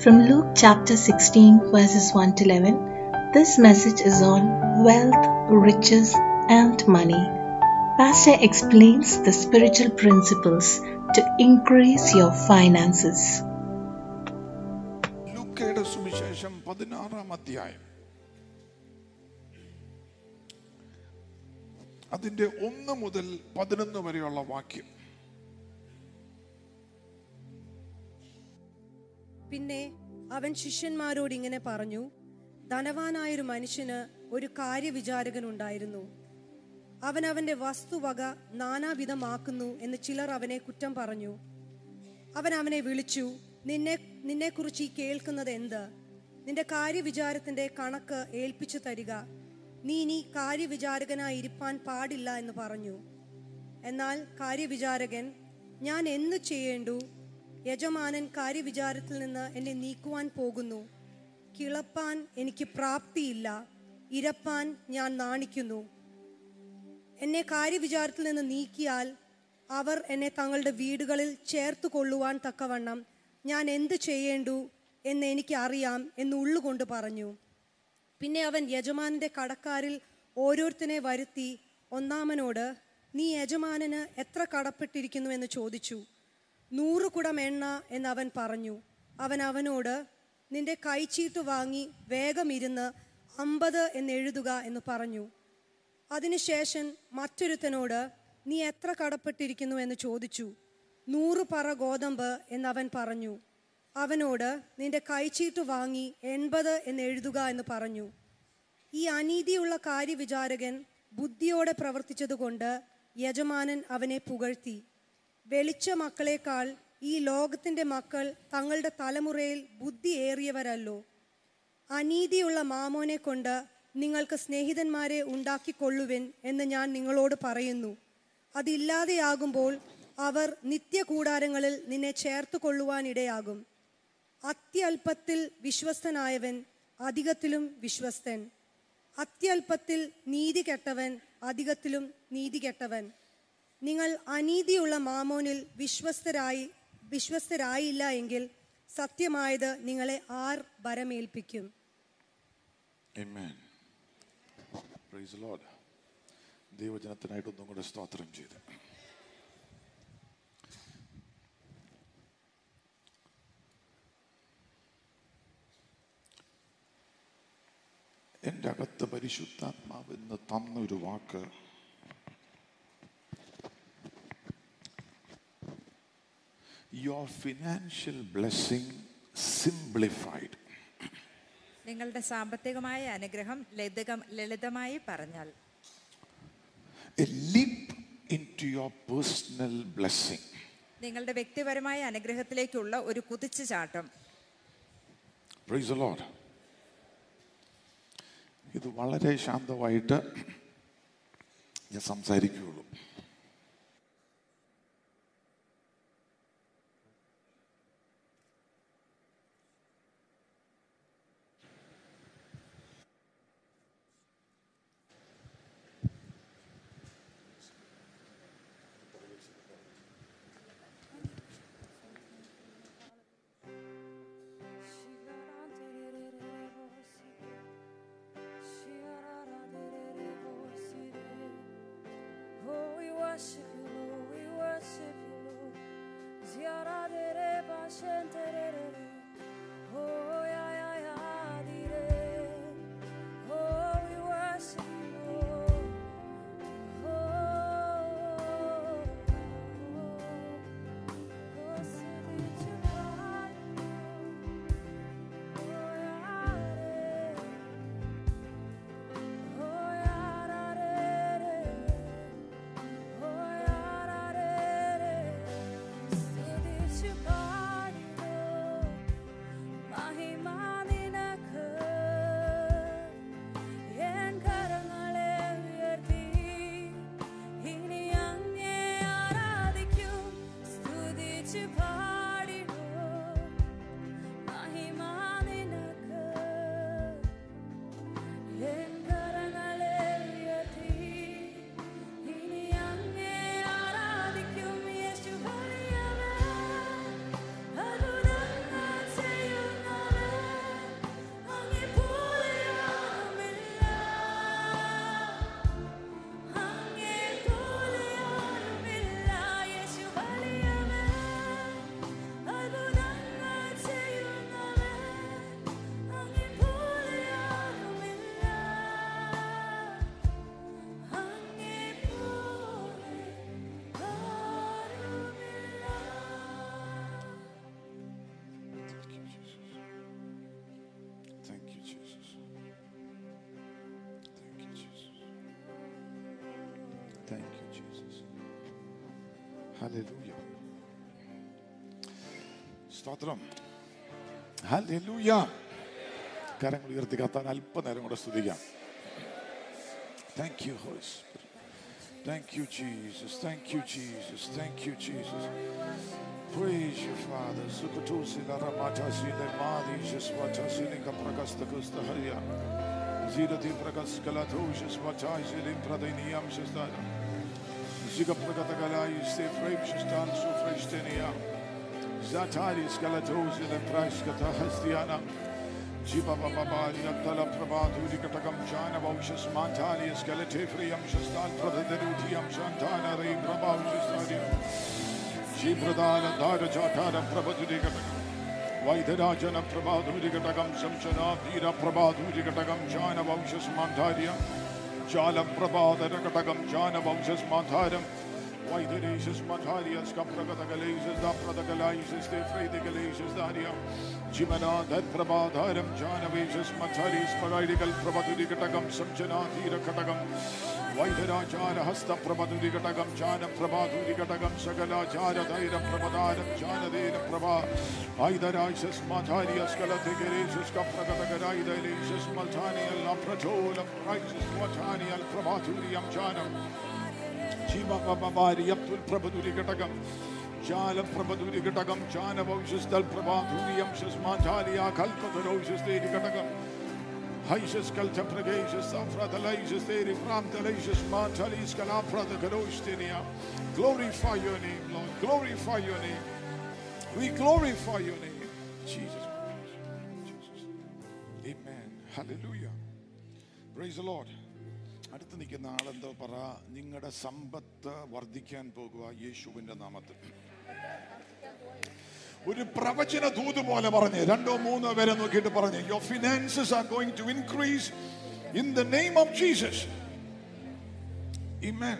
From Luke chapter 16, verses 1 to 11, this message is on wealth, riches, and money. Pastor explains the spiritual principles to increase your finances. ലൂക്കയുടെ സുവിശേഷം പതിനാറാം അധ്യായം അതിന്റെ ഒന്ന് മുതൽ പതിനൊന്ന് വരെയുള്ള വാക്യം പിന്നെ അവൻ ശിഷ്യന്മാരോട് ഇങ്ങനെ പറഞ്ഞു ധനവാനായൊരു മനുഷ്യന് ഒരു കാര്യവിചാരകനുണ്ടായിരുന്നു അവൻ അവന്റെ വസ്തുവക നാനാവിധമാക്കുന്നു എന്ന് ചിലർ അവനെ കുറ്റം പറഞ്ഞു അവൻ അവനെ വിളിച്ചു നിന്നെ നിന്നെക്കുറിച്ച് ഈ കേൾക്കുന്നത് എന്ത് നിന്റെ കാര്യവിചാരത്തിന്റെ കണക്ക് ഏൽപ്പിച്ചു തരിക നീ ഇനി കാര്യവിചാരകനായി ഇരിപ്പാൻ പാടില്ല എന്ന് പറഞ്ഞു എന്നാൽ കാര്യവിചാരകൻ ഞാൻ എന്തു ചെയ്യേണ്ടു യജമാനൻ കാര്യവിചാരത്തിൽ നിന്ന് എന്നെ നീക്കുവാൻ പോകുന്നു കിളപ്പാൻ എനിക്ക് പ്രാപ്തിയില്ല ഇരപ്പാൻ ഞാൻ നാണിക്കുന്നു എന്നെ കാര്യവിചാരത്തിൽ നിന്ന് നീക്കിയാൽ അവർ എന്നെ തങ്ങളുടെ വീടുകളിൽ ചേർത്തു കൊള്ളുവാൻ തക്കവണ്ണം ഞാൻ എന്ത് ചെയ്യേണ്ടു എന്ന് എനിക്ക് അറിയാം എന്ന് ഉള്ളുകൊണ്ട് പറഞ്ഞു പിന്നെ അവൻ യജമാനന്റെ കടക്കാരിൽ ഓരോരുത്തനെ വരുത്തി ഒന്നാമനോട് നീ യജമാനന് എത്ര കടപ്പെട്ടിരിക്കുന്നു എന്ന് ചോദിച്ചു നൂറ് കുടം എണ്ണ എന്ന് അവൻ പറഞ്ഞു അവൻ അവനോട് നിന്റെ കൈച്ചീട്ട് വാങ്ങി വേഗം ഇരുന്ന് അമ്പത് എന്ന് എഴുതുക എന്ന് പറഞ്ഞു അതിനുശേഷം മറ്റൊരുത്തനോട് നീ എത്ര കടപ്പെട്ടിരിക്കുന്നു എന്ന് ചോദിച്ചു നൂറ് പറ ഗോതമ്പ് എന്ന് അവൻ പറഞ്ഞു അവനോട് നിന്റെ കൈച്ചീട്ട് വാങ്ങി എൺപത് എന്ന് എഴുതുക എന്ന് പറഞ്ഞു ഈ അനീതിയുള്ള കാര്യവിചാരകൻ ബുദ്ധിയോടെ പ്രവർത്തിച്ചതുകൊണ്ട് യജമാനൻ അവനെ പുകഴ്ത്തി വെളിച്ച മക്കളെക്കാൾ ഈ ലോകത്തിന്റെ മക്കൾ തങ്ങളുടെ തലമുറയിൽ ബുദ്ധി ഏറിയവരല്ലോ അനീതിയുള്ള മാമോനെ കൊണ്ട് നിങ്ങൾക്ക് സ്നേഹിതന്മാരെ ഉണ്ടാക്കിക്കൊള്ളുവിൻ എന്ന് ഞാൻ നിങ്ങളോട് പറയുന്നു അതില്ലാതെയാകുമ്പോൾ അവർ നിത്യകൂടാരങ്ങളിൽ നിന്നെ ചേർത്ത് കൊള്ളുവാനിടയാകും അത്യല്പത്തിൽ വിശ്വസ്തനായവൻ അധികത്തിലും വിശ്വസ്തൻ അത്യല്പത്തിൽ നീതി കെട്ടവൻ അധികത്തിലും നീതി കെട്ടവൻ നിങ്ങൾ അനീതിയുള്ള മാമോനിൽ വിശ്വസ്തരായി വിശ്വസ്തരായില്ല എങ്കിൽ സത്യമായത് നിങ്ങളെ ആർ ഭരമേൽപ്പിക്കും Amen. Praise the Lord. ദൈവജനത്തിനായിട്ട് ഒന്നും കൂടെ സ്തോത്രം ചെയ്ത് എൻ്റെ അകത്ത് പരിശുദ്ധാത്മാവ് ഇന്ന് തന്നൊരു വാക്ക് യുവർ ഫിനാൻഷ്യൽ ബ്ലെസ്സിങ് സിംപ്ലിഫൈഡ് നിങ്ങളുടെ സാമ്പത്തികമായ അനുഗ്രഹം ലളിതം ലളിതമായി പറഞ്ഞാൽ a leap into your personal blessing. നിങ്ങളുടെ വ്യക്തിപരമായ അനുഗ്രഹത്തിലേക്കുള്ള ഒരു കുതിച്ചു ചാട്ടം Praise the Lord. ഇത് വളരെ ശാന്തമായിട്ട് ഞാൻ സംസാരിക്കുകയുള്ളൂ Oh, Hallelujah. സ്തോത്രം ഹല്ലേലൂയ കരങ്ങൾ ഉയർത്തി കത്താൻ അല്പനേരം കൂടെ സ്തുതിക്കാം താങ്ക് യു ഹോസ് thank you Jesus thank you Jesus thank you Jesus Praise you, Father. Sukutusi la ramatasi le madi jeswatasi le kaprakasta kustaharia. Zira ti prakaskalato jeswatasi le pradeniam shestada. Zika prakatagalai ste frame shestan su frestenia. Zatari skalatosi le praskata hastiana. Jiba baba bari attala prabhatu dikatakam jana vaushas mantali skalate friyam shestan pradhenutiam shantana re prabhavishestadia. ജീപ്രധാന ധാരചാഠാര പ്രഭധുരികടകം വൈദ്യരാജന പ്രഭാധുരികടകം ശംശന ധീര പ്രഭാധുരികടകം ജാനവംശസ്മാധാര്യ ജാലപ്രഭാതരകടകം ജാനവംശസ്മാധാരം വൈദ്യരേശസ്മാധാര്യ സ്കപ്രഗതകലൈശസ്തകലൈശസ്തേഫ്രൈതികലൈശസ്ധാര്യ ജിമനാധർപ്രഭാധാരം ജാനവേശസ്മധാരീസ്മകൈരികൽ പ്രഭധുരികടകം ശംശനാധീരഘടകം വൈദ്യരാചാരഹസ്തപ്രഭധുരികടകം ജാനപ്രഭാധുരികടകം സകലാചാരധൈരപ്രപദാരം ജാനധീരപ്രഭ ഐതരാശസ്മധാര്യസ്കലധികരേശസ്കപ്രഗതകരായിതലേശസ്മധാനിയൽ അപ്രചോലം പ്രഭാധുരിയം ജാനം ജീവപവാരിയപ്തുൽ പ്രഭധുരികടകം ജാലപ്രഭധുരികടകം ജാനവംശസ്ഥൽ പ്രഭാധുരിയം ശസ്മാധാരിയ കൽപതരോശസ്തേരികടകം Haises kaltapragesis afradalaisius theri framdalaisius mantalis kalapradakarostinia. Glorify your name, Lord. Glorify your name. We glorify your name. Jesus. Jesus. Amen. Hallelujah. Praise the Lord. അടുത്ത് നിൽക്കുന്ന ആളെന്തോ പറ നിങ്ങളുടെ സമ്പത്ത് വർദ്ധിക്കാൻ പോകുക യേശുവിന്റെ നാമത്തിൽ ഒരു പ്രവചന ദൂത് പോലെ പറഞ്ഞ് രണ്ടോ മൂന്നോ പേരെ നോക്കിയിട്ട് പറഞ്ഞ് your finances are going to increase in the name of Jesus Amen.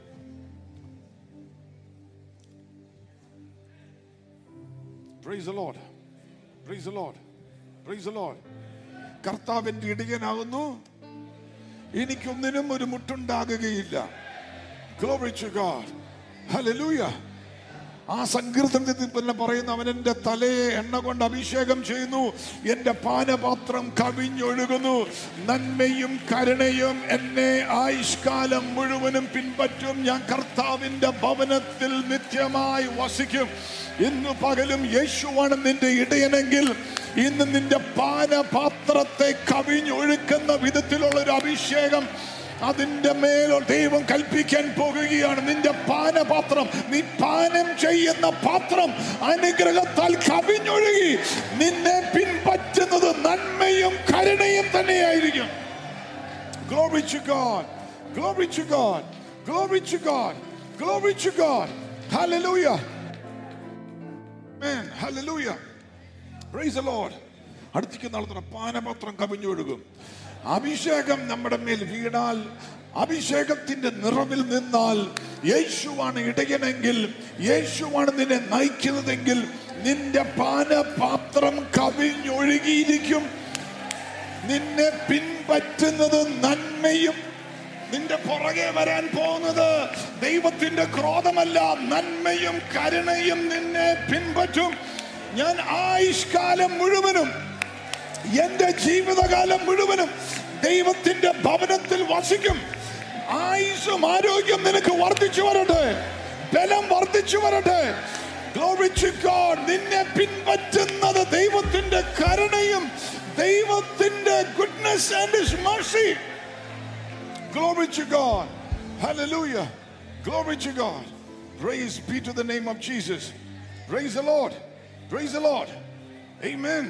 Praise the Lord. Praise the Lord. Praise the Lord. കർത്താവിന്റെ ഇടിയനാകുന്നു എനിക്കൊന്നിനും ഒരു മുട്ടുണ്ടാകുകയില്ല Glory to God. Hallelujah. ആ സങ്കീർത്തനത്തിൽ തന്നെ പറയുന്ന അവൻ എന്റെ തലയെ എണ്ണ കൊണ്ട് അഭിഷേകം ചെയ്യുന്നു എന്റെ പാനപാത്രം കവിഞ്ഞൊഴുകുന്നു നന്മയും കരുണയും എന്നെ ആയുഷ്കാലം മുഴുവനും പിൻപറ്റും ഞാൻ കർത്താവിന്റെ ഭവനത്തിൽ നിത്യമായി വസിക്കും ഇന്ന് പകലും യേശുവാണ് നിന്റെ ഇടയനെങ്കിൽ ഇന്ന് നിന്റെ പാനപാത്രത്തെ കവിഞ്ഞൊഴുക്കുന്ന വിധത്തിലുള്ള ഒരു അഭിഷേകം അതിന്റെ മേലോ ദൈവം കൽപ്പിക്കാൻ പോകുകയാണ് നിന്റെ പാനപാത്രം നീ പാനം ചെയ്യുന്ന പാത്രം അനുഗ്രഹത്താൽ കവിഞ്ഞൊഴുകി നിന്നെ പിൻപറ്റുന്നത് നന്മയും കരുണയും തന്നെയായിരിക്കും Glory to God. Glory to God. Glory to God. Glory to God. Hallelujah. Man, hallelujah. Praise the Lord. അടുത്തേക്ക് നടത്തുന്ന പാനപത്രം കവിഞ്ഞൊഴുകും അഭിഷേകം നമ്മുടെ മേൽ വീണാൽ അഭിഷേകത്തിന്റെ നിറവിൽ നിന്നാൽ യേശുവാണ് ഇടയനെങ്കിൽ യേശുവാണ് നിന്നെ നയിക്കുന്നതെങ്കിൽ നിന്റെ പാനപാത്രം കവിഞ്ഞൊഴുകിയിരിക്കും നിന്നെ പിൻപറ്റുന്നത് നന്മയും നിന്റെ പുറകെ വരാൻ പോകുന്നത് ദൈവത്തിന്റെ ക്രോധമല്ല നന്മയും കരുണയും നിന്നെ പിൻപറ്റും ഞാൻ ആയുഷ്കാലം മുഴുവനും എന്റെ ജീവിതകാലം മുഴുവനും ദൈവത്തിന്റെ ഭവനത്തിൽ വസിക്കും ആയുസും ആരോഗ്യം നിനക്ക് വർദ്ധിച്ചു വരട്ടെ ബലം വർദ്ധിച്ചു വരട്ടെ Glory to God. നിന്നെ പിൻപറ്റുന്നത് ദൈവത്തിന്റെ കരുണയും ദൈവത്തിന്റെ goodness and his mercy Glory to God. Hallelujah. Glory to God. Praise be to the name of Jesus. Praise the Lord. Praise the Lord. Amen.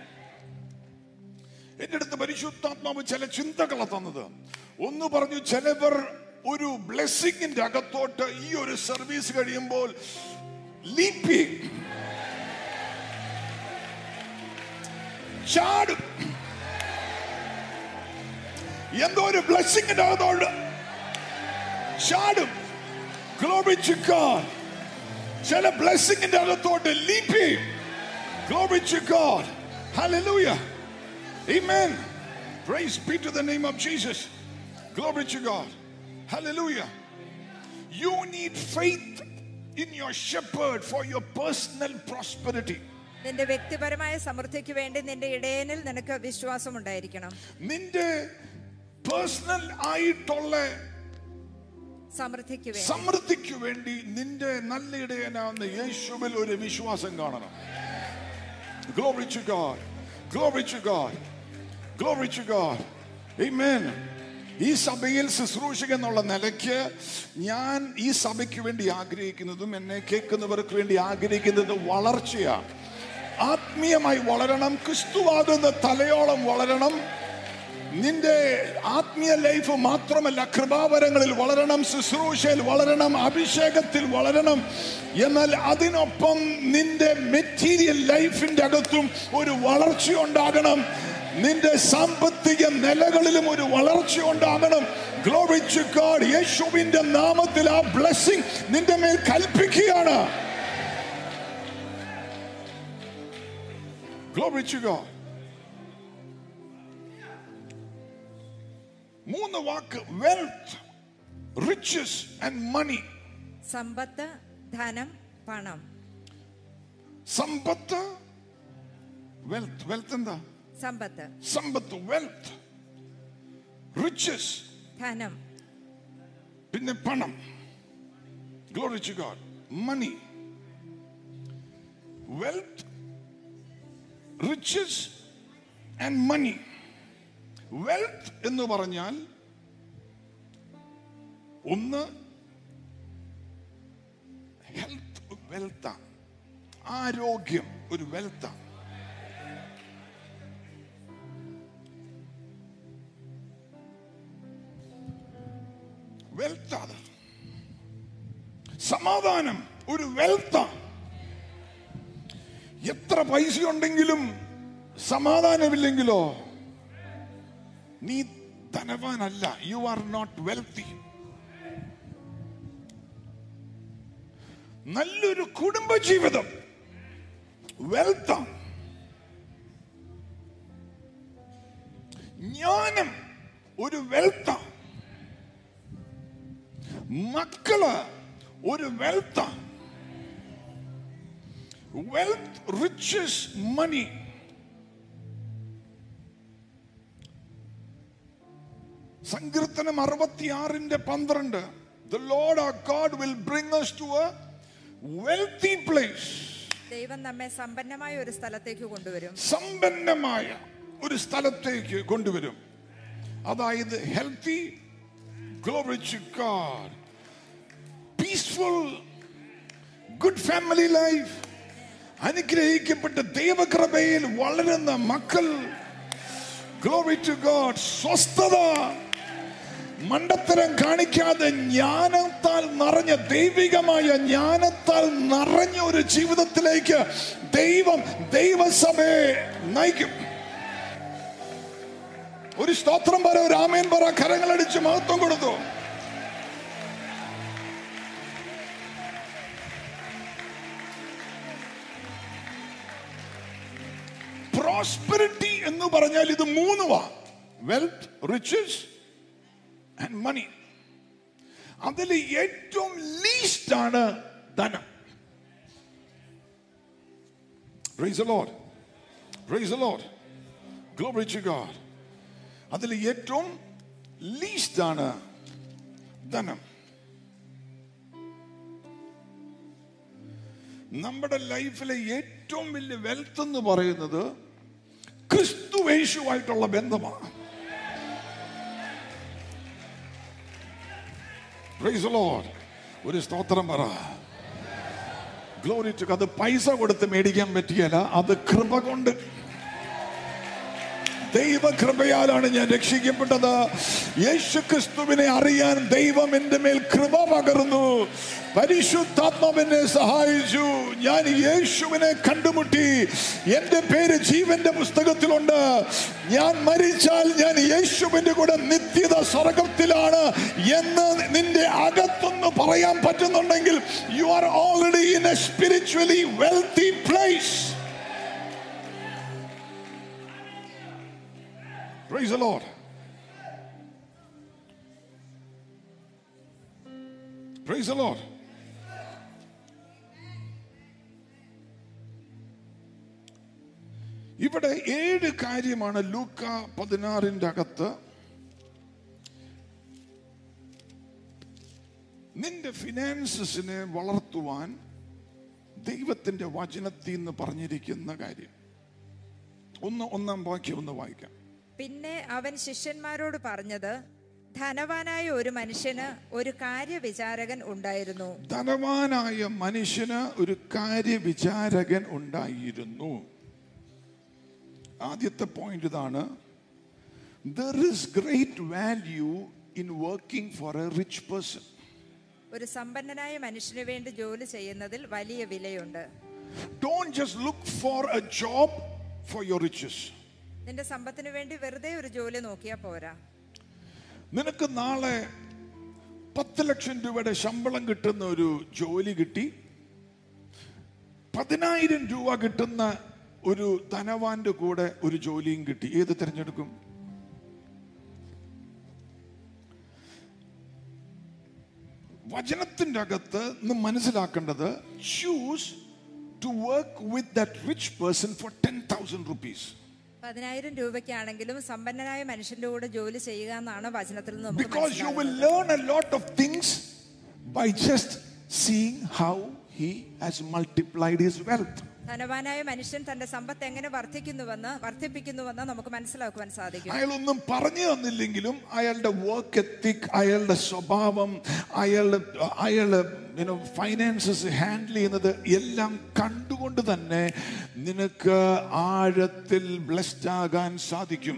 എന്റെ അടുത്ത് പരിശുദ്ധാത്മാവ് ചില ചിന്തകളെ തന്നത് ഒന്ന് പറഞ്ഞു ചിലവർ ഒരു ബ്ലെസ്സിങ്ങിന്റെ അകത്തോട്ട് ഈ ഒരു സർവീസ് കഴിയുമ്പോൾ ലീപ്പി ചാടും എന്തോ ഒരു ബ്ലെസ്സിങ്ങിന്റെ അകത്തോട്ട് ചാടും Glory to God. ചില ബ്ലെസ്സിങ്ങിന്റെ അകത്തോട്ട് ലീപ്പി Glory to God. Hallelujah. Amen. Praise be to the name of Jesus. Glory to God. Hallelujah. You need faith in your shepherd for your personal prosperity. നിന്റെ വ്യക്തിപരമായ സമൃദ്ധിക്ക് വേണ്ടി നിന്റെ ഇടയനിൽ നിനക്ക് വിശ്വാസം ഉണ്ടായിരിക്കണം നിന്റെ പേഴ്സണൽ ആയിട്ടുള്ള സമൃദ്ധിക്ക് വേണ്ടി സമൃദ്ധിക്ക് വേണ്ടി നിന്റെ നല്ല ഇടയനാവുന്ന യേശുവിൽ ഒരു വിശ്വാസം കാണണം Glory to God. Glory to God. Glory to God. Amen. ഈ സഭയിൽ ശുശ്രൂഷക എന്നുള്ള നിലയ്ക്ക് ഞാൻ ഈ സഭയ്ക്ക് വേണ്ടി ആഗ്രഹിക്കുന്നതും എന്നെ കേൾക്കുന്നവർക്ക് വേണ്ടി ആഗ്രഹിക്കുന്നത് വളർച്ചയാണ് ആത്മീയമായി വളരണം ക്രിസ്തുവാകുന്ന തലയോളം വളരണം നിന്റെ ആത്മീയ ലൈഫ് മാത്രമല്ല കൃപാവരങ്ങളിൽ വളരണം ശുശ്രൂഷയിൽ വളരണം അഭിഷേകത്തിൽ വളരണം എന്നാൽ അതിനൊപ്പം നിന്റെ മെറ്റീരിയൽ ലൈഫിന്റെ അകത്തും ഒരു വളർച്ച ഉണ്ടാകണം നിന്റെ സാമ്പത്തിക നിലകളിലും ഒരു വളർച്ച ഉണ്ടാകണം ഗ്ലോറി ടു ഗോഡ് യേശുവിന്റെ നാമത്തിൽ ആ ബ്ലെസ്സിങ് നിന്റെ മേൽ കൽപ്പിക്കുകയാണ് ഗ്ലോറി ടു ഗോഡ് മൂന്ന് വാക്ക് വെൽത്ത് റിച്ചസ് ആൻഡ് മണി സമ്പത്ത് ധനം പണം സമ്പത്ത് വെൽത്ത് വെൽത്ത് എന്താ സമ്പത്ത് സമ്പത്ത് വെൽത്ത് റിച്ചസ് ധനം പിന്നെ പണം glory to God money wealth riches and money wealth എന്ന് പറഞ്ഞാൽ ഒന്ന് ഹെൽത്ത് വെൽത്താണ് ആരോഗ്യം ഒരു വെൽത്താണ് വെൽത്താണ് സമാധാനം ഒരു വെൽത്താണ് എത്ര പൈസ ഉണ്ടെങ്കിലും സമാധാനമില്ലെങ്കിലോ നീ ധനവാനല്ല യു ആർ നോട്ട് വെൽത്തി നല്ലൊരു കുടുംബജീവിതം വെൽത്താണ് ജ്ഞാനം ഒരു വെൽത്താണ് മക്കള് ഒരു വെൽത്താണ് വെൽത്ത് റിച്ചസ് മണി സങ്കീർത്തനം അറുപത്തിയാറിന്റെ പന്ത്രണ്ട് The Lord our God will bring us to a wealthy place. ദൈവം നമ്മെ സമ്പന്നമായ ഒരു സ്ഥലത്തേക്ക് കൊണ്ടുവരും സമ്പന്നമായ ഒരു സ്ഥലത്തേക്ക് കൊണ്ടുവരും അതായത് healthy glory to God peaceful good family life അനുഗ്രഹിക്കപ്പെട്ട ദൈവകൃപയിൽ വളരുന്ന മക്കൾ ഗ്ലോറി ടു ഗോഡ് സ്വസ്ഥത മണ്ടത്തരം കാണിക്കാതെ ജ്ഞാനത്താൽ നിറഞ്ഞ ദൈവികമായ ജ്ഞാനത്താൽ നിറഞ്ഞ ഒരു ജീവിതത്തിലേക്ക് ദൈവം ദൈവസഭയെ നയിക്കും ഒരു സ്തോത്രം പറ ഒരു ആമേൻ പറ കരങ്ങളടിച്ച് മഹത്വം കൊടുത്തു പ്രോസ്പെരിറ്റി എന്ന് പറഞ്ഞാൽ ഇത് മൂന്നുവാ വെൽത്ത് റിച്ചസ് ആൻഡ് മണി അതിൽ ഏറ്റവും ലീസ്റ്റ് ആണ് ധനം Praise the Lord. Praise the Lord. Glory to God. അതിൽ ഏറ്റവും ലീസ്റ്റ് ആണ് ധനം നമ്മുടെ ലൈഫിലെ ഏറ്റവും വലിയ വെൽത്ത് എന്ന് പറയുന്നത് ക്രിസ്തു യേശുവായിട്ടുള്ള ബന്ധമാണ് Praise the Lord. ഒരു സ്തോത്രം പറ ഗ്ലോറി ടു അത് പൈസ കൊടുത്ത് മേടിക്കാൻ പറ്റിയല്ല അത് കൃപ കൊണ്ട് ദൈവകൃപയാലാണ് ഞാൻ രക്ഷിക്കപ്പെട്ടത് യേശു ക്രിസ്തുവിനെ അറിയാൻ ദൈവം എന്റെ മേൽ കൃപ പകർന്നു പരിശുദ്ധാത്മാവിനെ സഹായിച്ചു ഞാൻ യേശുവിനെ കണ്ടുമുട്ടി എന്റെ പേര് ജീവന്റെ പുസ്തകത്തിലുണ്ട് ഞാൻ മരിച്ചാൽ ഞാൻ യേശുവിന്റെ കൂടെ നിത്യത സ്വർഗത്തിലാണ് എന്ന് നിന്റെ അകത്തൊന്ന് പറയാൻ പറ്റുന്നുണ്ടെങ്കിൽ you are already in a spiritually wealthy place Praise the Lord. Praise the Lord. ഇവിടെ ഏഴ് കാര്യമാണ് ലൂക്ക പതിനാറിന്റെ അകത്ത് നിന്റെ ഫിനാൻസസിനെ വളർത്തുവാൻ ദൈവത്തിന്റെ വചനത്തിൽ നിന്ന് പറഞ്ഞിരിക്കുന്ന കാര്യം ഒന്ന് ഒന്നാം വാക്യം ഒന്ന് വായിക്കാം പിന്നെ അവൻ ശിഷ്യന്മാരോട് പറഞ്ഞത് ധനവാനായ ഒരു മനുഷ്യന് ഒരു കാര്യവിചാരകൻ ഉണ്ടായിരുന്നു ധനവാനായ മനുഷ്യന് ഒരു കാര്യവിചാരകൻ ഉണ്ടായിരുന്നു ആദ്യത്തെ പോയിന്റ് ഇതാണ് there is great value in working for a rich person ഒരു സമ്പന്നനായ മനുഷ്യന് വേണ്ടി ജോലി ചെയ്യുന്നതിൽ വലിയ വിലയുണ്ട് don't just look for a job for your riches നിന്റെ സമ്പത്തിന് വേണ്ടി വെറുതെ ഒരു ജോലി നോക്കിയാൽ പോരാ നിനക്ക് നാളെ പത്ത് ലക്ഷം രൂപയുടെ ശമ്പളം കിട്ടുന്ന ഒരു ജോലി കിട്ടി പതിനായിരം രൂപ കിട്ടുന്ന ഒരു ധനവാന്റെ കൂടെ ഒരു ജോലിയും കിട്ടി ഏത് തിരഞ്ഞെടുക്കും വചനത്തിന്റെ അകത്ത് നിന്ന് മനസ്സിലാക്കേണ്ടത് choose to work with that rich person for ten thousand rupees പതിനായിരം രൂപയ്ക്കാണെങ്കിലും സമ്പന്നനായ മനുഷ്യന്റെ കൂടെ ജോലി ചെയ്യുക എന്നാണ് വചനത്തിൽ നിന്ന് നമുക്ക് Because you will മനസ്സിലാകുന്നത്. learn a lot of things by just seeing how he has multiplied his wealth. ധനവാനായ മനുഷ്യൻ തന്റെ സമ്പത്ത് എങ്ങനെ വർദ്ധിക്കുന്നുവെന്ന് വർദ്ധിപ്പിക്കുന്നുവെന്ന് നമുക്ക് മനസ്സിലാക്കുവാൻ സാധിക്കും അയാളൊന്നും പറഞ്ഞു തന്നില്ലെങ്കിലും അയാളുടെ വർക്ക് എത്തിക് അയാളുടെ സ്വഭാവം അയാളുടെ അയാള് ഫൈനാൻസസ് ഹാൻഡിൽ ചെയ്യുന്നത് എല്ലാം കണ്ടുകൊണ്ട് തന്നെ നിനക്ക് ആഴത്തിൽ ബ്ലെസ്ഡ് ആകാൻ സാധിക്കും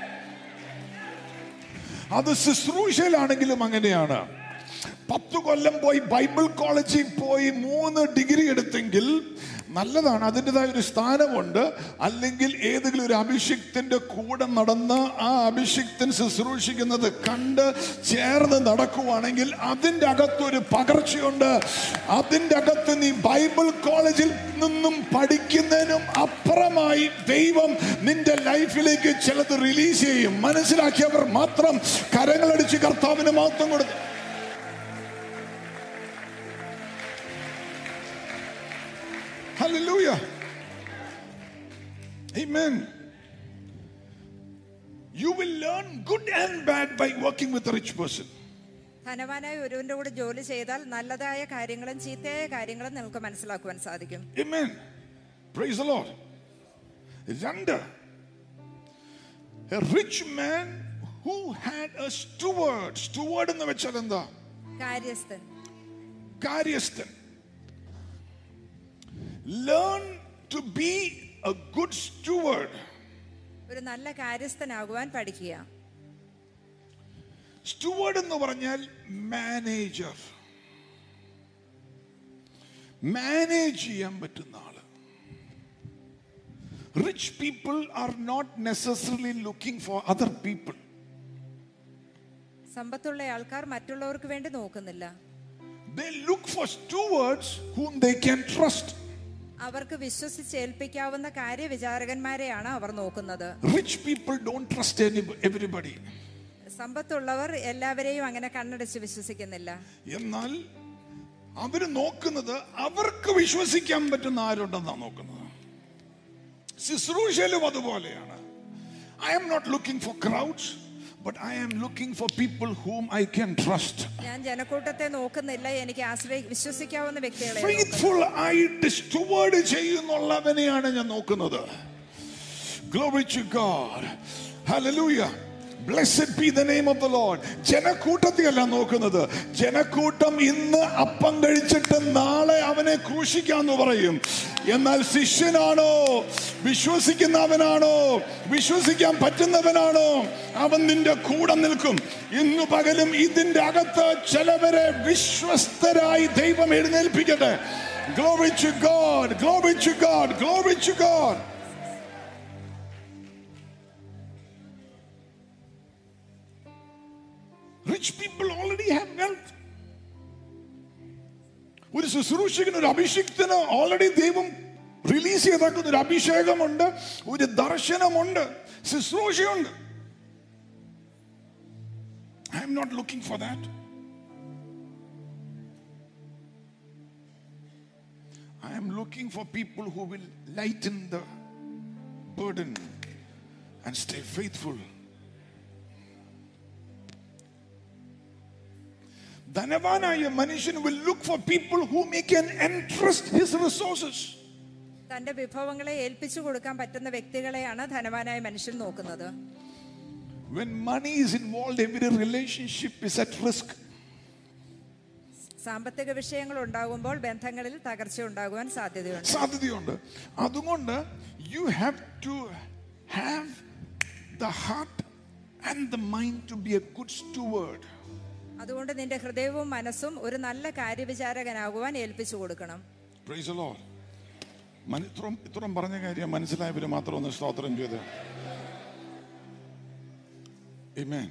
അത് ശുശ്രൂഷയിലാണെങ്കിലും അങ്ങനെയാണ് പത്ത് കൊല്ലം പോയി ബൈബിൾ കോളേജിൽ പോയി മൂന്ന് ഡിഗ്രി എടുത്തെങ്കിൽ നല്ലതാണ് അതിൻ്റെതായ ഒരു സ്ഥാനമുണ്ട് അല്ലെങ്കിൽ ഏതെങ്കിലും ഒരു അഭിഷിക്തന്റെ കൂടെ നടന്ന് ആ അഭിഷിക്തൻ ശുശ്രൂഷിക്കുന്നത് കണ്ട് ചേർന്ന് നടക്കുവാണെങ്കിൽ അതിൻ്റെ അകത്തൊരു പകർച്ചയുണ്ട് അതിൻ്റെ അകത്ത് നീ ബൈബിൾ കോളേജിൽ നിന്നും പഠിക്കുന്നതിനും അപ്പുറമായി ദൈവം നിന്റെ ലൈഫിലേക്ക് ചിലത് റിലീസ് ചെയ്യും മനസ്സിലാക്കിയവർ മാത്രം കരങ്ങളടിച്ച് കർത്താവിന് മഹത്വം കൊടുത്തു Hallelujah. Amen. You will learn good and bad by working with a rich person. ധനവാനായ ഒരുവന്റെ കൂടെ ജോലി ചെയ്താൽ നല്ലതായ കാര്യങ്ങളും ചീത്തയായ കാര്യങ്ങളും നിങ്ങൾക്ക് മനസ്സിലാക്കുവാൻ സാധിക്കും Amen. Praise the Lord. രണ്ട് a rich man who had a steward. Steward എന്ന് വെച്ചാൽ എന്താ കാര്യസ്ഥൻ കാര്യസ്ഥൻ learn to be a good steward ഒരു നല്ല കാര്യസ്ഥനാകുവാൻ പഠിക്കുക സ്റ്റുവേർഡ് എന്ന് പറഞ്ഞാൽ മാനേജർ മാനേജ് ചെയ്യാൻ പറ്റുന്ന ആള് rich people are not necessarily looking for other people സമ്പത്തുള്ള ആൾക്കാർ മറ്റുള്ളവർക്ക് വേണ്ടി നോക്കുന്നില്ല they look for stewards whom they can trust അവർക്ക് വിശ്വസിച്ചേൽപ്പിക്കാവുന്ന കാര്യവിചാരകന്മാരെയാണ് അവർ നോക്കുന്നത് rich people don't trust everybody സമ്പത്തുള്ളവർ എല്ലാവരെയും അങ്ങനെ കണ്ണടച്ച് വിശ്വസിക്കുന്നില്ല എന്നാൽ അവര് നോക്കുന്നത് അവർക്ക് വിശ്വസിക്കാൻ പറ്റുന്ന ആരുണ്ടെന്നാണ് നോക്കുന്നത് ശുശ്രൂഷയിലും അതുപോലെയാണ് I'm not looking for crowds but I am looking for people whom I can trust ഞാൻ ജനക്കൂട്ടത്തെ നോക്കുന്നില്ല എനിക്ക് ആശ്രയി വിശ്വസിക്കാവുന്ന വ്യക്തികളെ ഫെയ്ത്ത്ഫുൾ ആയിട്ട് സ്റ്റുവേർഡ് ചെയ്യുന്നുള്ളവനെയാണ് ഞാൻ നോക്കുന്നത് Glory to God. Hallelujah. Blessed be the name of the Lord. ജനക്കൂട്ടത്തെയല്ല നോക്കുന്നത് ജനക്കൂട്ടം ഇന്ന് അപ്പം കഴിച്ചിട്ട് നാളെ അവനെ ക്രൂശിക്കാന്ന് പറയും എന്നാൽ ശിഷ്യനാണോ വിശ്വസിക്കുന്നവനാണോ വിശ്വസിക്കാൻ പറ്റുന്നവനാണോ അവൻ നിന്റെ കൂടെ നിൽക്കും ഇന്നു പകലും ഇതിന്റെ അകത്ത് ചിലവരെ വിശ്വസ്തരായി ദൈവം എഴുന്നേൽപ്പിക്കട്ടെ Glory to God, glory to God, glory to God. Rich people already have wealth. ഒരു ശുശ്രൂഷകന് ഒരു അഭിഷിക്തന് ഓൾറെഡി ദൈവം റിലീസ് ചെയ്താക്കുന്ന ഒരു അഭിഷേകമുണ്ട് ഒരു ദർശനമുണ്ട് ശുശ്രൂഷയുണ്ട് I'm not looking for that I'm looking for people who will lighten the burden and stay faithful. ധനവാനായ മനുഷ്യൻ will look for people whom he can entrust his resources. തന്റെ വിഭവങ്ങളെ ഏൽപ്പിച്ചു കൊടുക്കാൻ പറ്റുന്ന വ്യക്തികളെയാണ് ധനവാനായ മനുഷ്യൻ നോക്കുന്നത് When money is involved, every relationship is at risk. സാമ്പത്തിക വിഷയങ്ങൾ ഉണ്ടാകുമ്പോൾ ബന്ധങ്ങളിൽ തകർച്ച ഉണ്ടാകുവാൻ സാധ്യതയുണ്ട് സാധ്യതയുണ്ട് അതുകൊണ്ട് you have to have the heart and the mind to be a good steward അതുകൊണ്ട് നിന്റെ ഹൃദയവും മനസ്സും ഒരു നല്ല കാര്യവിചാരകനാകുവാൻ ഏൽപ്പിച്ചു കൊടുക്കണം പ്രൈസ് ലോ ഇത്രയും ഇത്രയും പറഞ്ഞ കാര്യം മനസ്സിലായവര് മാത്രം ഒന്ന് സ്തോത്രം ചെയ്ത് Amen.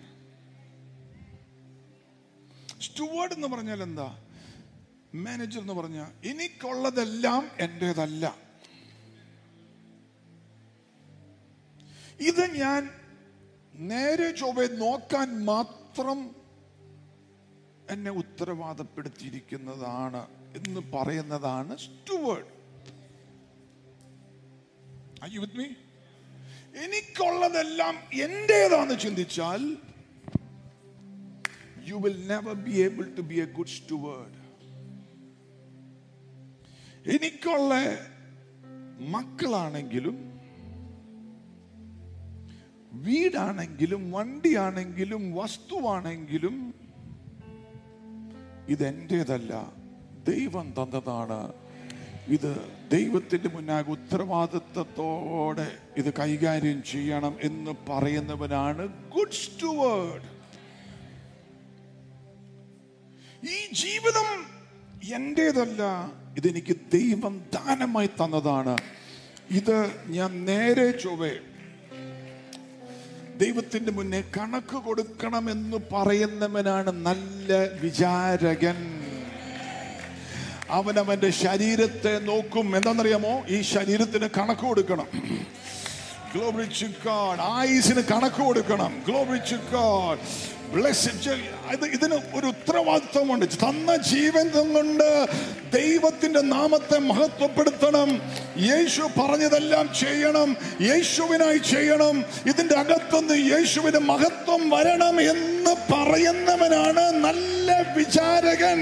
സ്റ്റുവേർഡ് എന്ന് പറഞ്ഞാൽ എന്താ മാനേജർ എന്ന് പറഞ്ഞാൽ എനിക്കുള്ളതെല്ലാം എൻ്റെതല്ല ഇത് ഞാൻ നേരെ ചൊവ്വെ നോക്കാൻ മാത്രം എന്നെ ഉത്തരവാദപ്പെടുത്തിയിരിക്കുന്നതാണ് എന്ന് പറയുന്നതാണ് steward Are you with me? എനിക്കുള്ളതെല്ലാം എന്റേതാന്ന് ചിന്തിച്ചാൽ you will never be able to be a good steward എനിക്കുള്ള മക്കളാണെങ്കിലും വീടാണെങ്കിലും വണ്ടിയാണെങ്കിലും വസ്തുവാണെങ്കിലും ഇതെന്റേതല്ല ദൈവം തന്നതാണ് ഇത് ദൈവത്തിന്റെ മുന്നാകെ ഉത്തരവാദിത്വത്തോടെ ഇത് കൈകാര്യം ചെയ്യണം എന്ന് പറയുന്നവനാണ് ഗുഡ് സ്റ്റുവേർഡ് ഈ ജീവിതം എന്റേതല്ല ഇതെനിക്ക് ദൈവം ദാനമായി തന്നതാണ് ഇത് ഞാൻ നേരെ ചൊവ്വേ ദൈവത്തിന്റെ മുന്നേ കണക്ക് കൊടുക്കണമെന്ന് പറയുന്നവനാണ് നല്ല വിചാരകൻ അവൻ അവന്റെ ശരീരത്തെ നോക്കും എന്താണെന്നറിയാമോ ഈ ശരീരത്തിന് കണക്ക് കൊടുക്കണം Glory to God. ആയുസിന് കണക്ക് കൊടുക്കണം Glory to God. Blessed. ഇത് ഇതിന് ഒരു ഉത്തരവാദിത്വമുണ്ട് തന്ന ജീവനം കൊണ്ട് ദൈവത്തിന്റെ നാമത്തെ മഹത്വപ്പെടുത്തണം യേശു പറഞ്ഞതെല്ലാം ചെയ്യണം യേശുവിനായി ചെയ്യണം ഇതിന്റെ അകത്തുനിന്ന് യേശുവിന് മഹത്വം വരണം എന്ന് പറയുന്നവനാണ് നല്ല വിചാരകൻ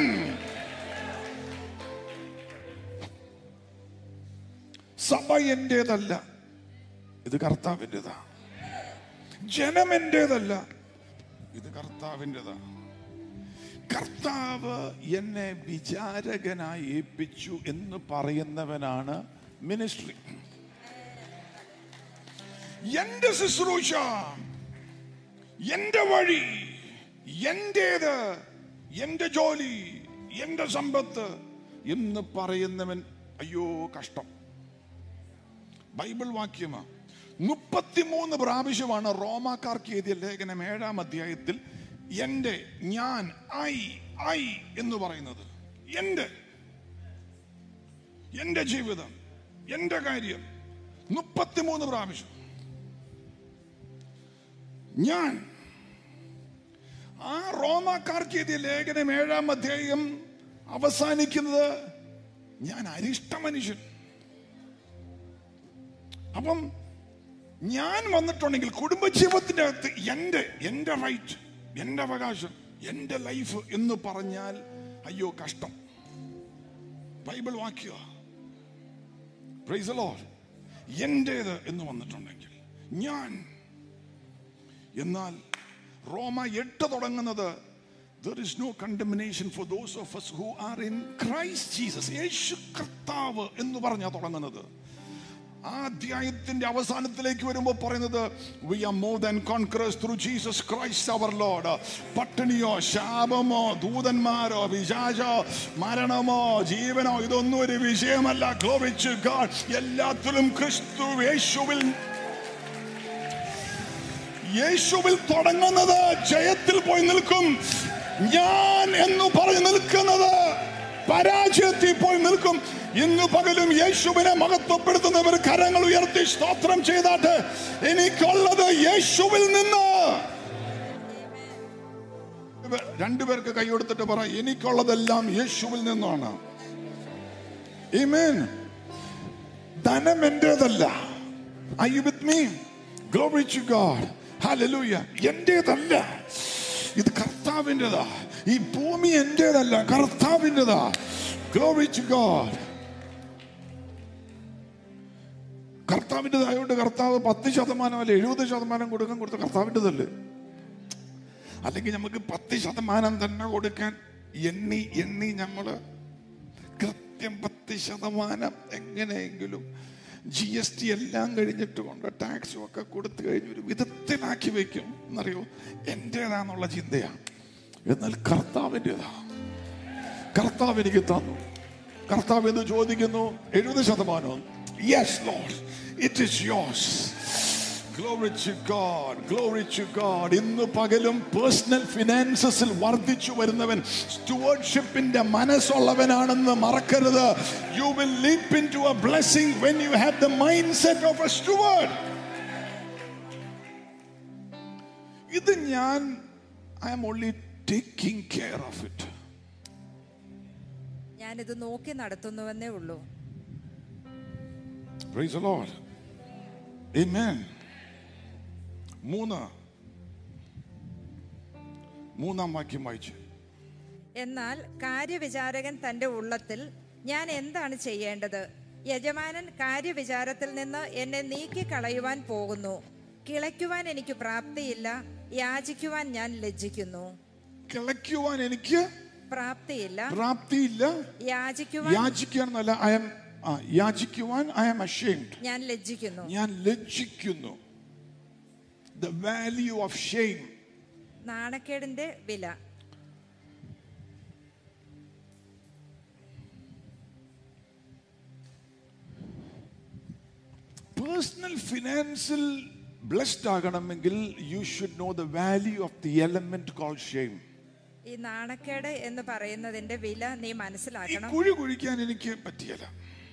സഭ എന്റേതല്ല ഇത് കർത്താവിൻ്റെതാ ജനം എന്റേതല്ല ഇത് കർത്താവിൻ്റെതാ കർത്താവ് എന്നെ വിചാരകനായി ഏൽപ്പിച്ചു എന്ന് പറയുന്നവനാണ് മിനിസ്ട്രി എന്റെ ശുശ്രൂഷ എന്റെ വഴി എന്റേത് എന്റെ ജോലി എന്റെ സമ്പത്ത് എന്ന് പറയുന്നവൻ അയ്യോ കഷ്ടം ബൈബിൾ വാക്യമാ മുപ്പത്തിമൂന്ന് പ്രാവശ്യമാണ് റോമാക്കാർക്ക് എഴുതിയ ലേഖനം ഏഴാം അധ്യായത്തിൽ എന്റെ ഞാൻ ഐ ഐ എന്ന് പറയുന്നത് എന്റെ എന്റെ ജീവിതം എന്റെ കാര്യം മുപ്പത്തിമൂന്ന് പ്രാവശ്യം ഞാൻ ആ റോമാക്കാർക്ക് എഴുതിയ ലേഖനം ഏഴാം അധ്യായം അവസാനിക്കുന്നത് ഞാൻ അരിഷ്ട മനുഷ്യൻ അപ്പം ഞാൻ വന്നിട്ടുണ്ടെങ്കിൽ കുടുംബജീവിതത്തിന്റെ അകത്ത് എന്റെ എന്റെ റൈറ്റ് എന്റെ അവകാശം എന്റെ ലൈഫ് എന്ന് പറഞ്ഞാൽ അയ്യോ കഷ്ടം ബൈബിൾ വാക്യ പ്രൈസലോ എന്റേത് എന്ന് വന്നിട്ടുണ്ടെങ്കിൽ ഞാൻ എന്നാൽ റോമ എട്ട് തുടങ്ങുന്നത് There is no condemnation for those of us who are in Christ Jesus. യേശു കർത്താവ് എന്ന് പറഞ്ഞാ തുടങ്ങുന്നത് ആ അധ്യായത്തിന്റെ അവസാനത്തിലേക്ക് വരുമ്പോൾ പറയുന്നത് we are more than conquerors through Jesus Christ our Lord പട്ടിണിയോ ശാപമോ ദൂതന്മാരോ വിശാചോ മരണമോ ജീവനോ ഇതൊന്നും ഒരു വിഷയമല്ല ഗ്ലോറിച്ച് ഗാഡ് എല്ലാത്തിലും ക്രിസ്തു യേശുവിൽ യേശുവിൽ തുടങ്ങുന്നത് ജയത്തിൽ പോയി നിൽക്കും ഞാൻ എന്ന് പറഞ്ഞു നിൽക്കുന്നത് പരാജയത്തിൽ പോയി നിൽക്കും ഇന്ന് പകലും യേശുവിനെ മഹത്വപ്പെടുത്തുന്നവർ കരങ്ങൾ ഉയർത്തി സ്തോത്രം ചെയ്താട്ട് എനിക്കുള്ളത് യേശുവിൽ നിന്ന് രണ്ടുപേർക്ക് കൈ കൊടുത്തിട്ട് പറ എനിക്കുള്ളതെല്ലാം യേശുവിൽ നിന്നാണ് Amen. ധനം എന്റേതല്ല Are you with me? Glory to God. Hallelujah. എന്റേതല്ല ഇത് കർത്താവിൻ്റെതാ ഈ ഭൂമി എന്റേതല്ല കർത്താവിൻ്റെതാ Glory to God. കർത്താവിൻ്റെതായോണ്ട് കർത്താവ് പത്ത് ശതമാനം അല്ല എഴുപത് ശതമാനം കൊടുക്കാൻ കൊടുത്ത കർത്താവിൻ്റെതല്ലേ അല്ലെങ്കിൽ നമുക്ക് പത്ത് ശതമാനം തന്നെ കൊടുക്കാൻ എണ്ണി എണ്ണി നമ്മള് കൃത്യം പത്ത് ശതമാനം എങ്ങനെയെങ്കിലും ജി എസ് ടി എല്ലാം കഴിഞ്ഞിട്ട് കൊണ്ട് ടാക്സും ഒക്കെ കൊടുത്തു കഴിഞ്ഞ് ഒരു വിധത്തിലാക്കി വെക്കും എന്നറിയോ എൻ്റെതാന്നുള്ള ചിന്തയാണ് എന്നാൽ കർത്താവിൻ്റെതാ കർത്താവ് എനിക്ക് തന്നു കർത്താവ് എന്ന് ചോദിക്കുന്നു എഴുപത് ശതമാനം yes Lord it is yours glory to God glory to God ഇന്ന് പകലും പേഴ്സണൽ ഫിനാൻസസിൽ വർദ്ധിച്ചു വരുന്നവൻ സ്റ്റുവർഷിപ്പിന്റെ മനസ്സുള്ളവനാണെന്ന് മറക്കരുത് you will leap into a blessing when you have the mindset of a steward ഇത് ഞാൻ I'm only taking care of it ഞാനിത് നോക്കി നടത്തുന്നുവെന്നേ ഉള്ളൂ Praise the Lord. Amen. മൂന്ന് മൂന്നാം വാക്യം വായിച്ചു എന്നാൽ കാര്യവിചാരകൻ തന്റെ ഉള്ളത്തിൽ ഞാൻ എന്താണ് ചെയ്യേണ്ടത് യജമാനൻ കാര്യവിചാരത്തിൽ നിന്ന് എന്നെ നീക്കിക്കളയുവാൻ പോകുന്നു കിളയ്ക്കുവാൻ എനിക്ക് പ്രാപ്തിയില്ല യാചിക്കുവാൻ ഞാൻ ലജ്ജിക്കുന്നു കിളയ്ക്കുവാൻ എനിക്ക് പ്രാപ്തിയില്ല പ്രാപ്തിയില്ല യാചിക്കുവാൻ യാചിക്കാന്നല്ല ഐ എം യാചിക്കുവാൻ ഐ എം അഷേംഡ് ഞാൻ ലജ്ജിക്കുന്നു ഞാൻ ലജ്ജിക്കുന്നു ദ വാല്യൂ ഓഫ് ഷെയിം നാണക്കേടിന്റെ വില പേഴ്സണൽ ഫിനാൻസിൽ ബ്ലെസ്ഡ് ആകണമെങ്കിൽ you should know the value of the element call shame ഈ നാണക്കേട് എന്ന് പറയുന്നതിന്റെ വില നീ ഈ മനസ്സിലാക്കണം കുഴി കുഴിക്കാൻ എനിക്ക് പറ്റിയല്ല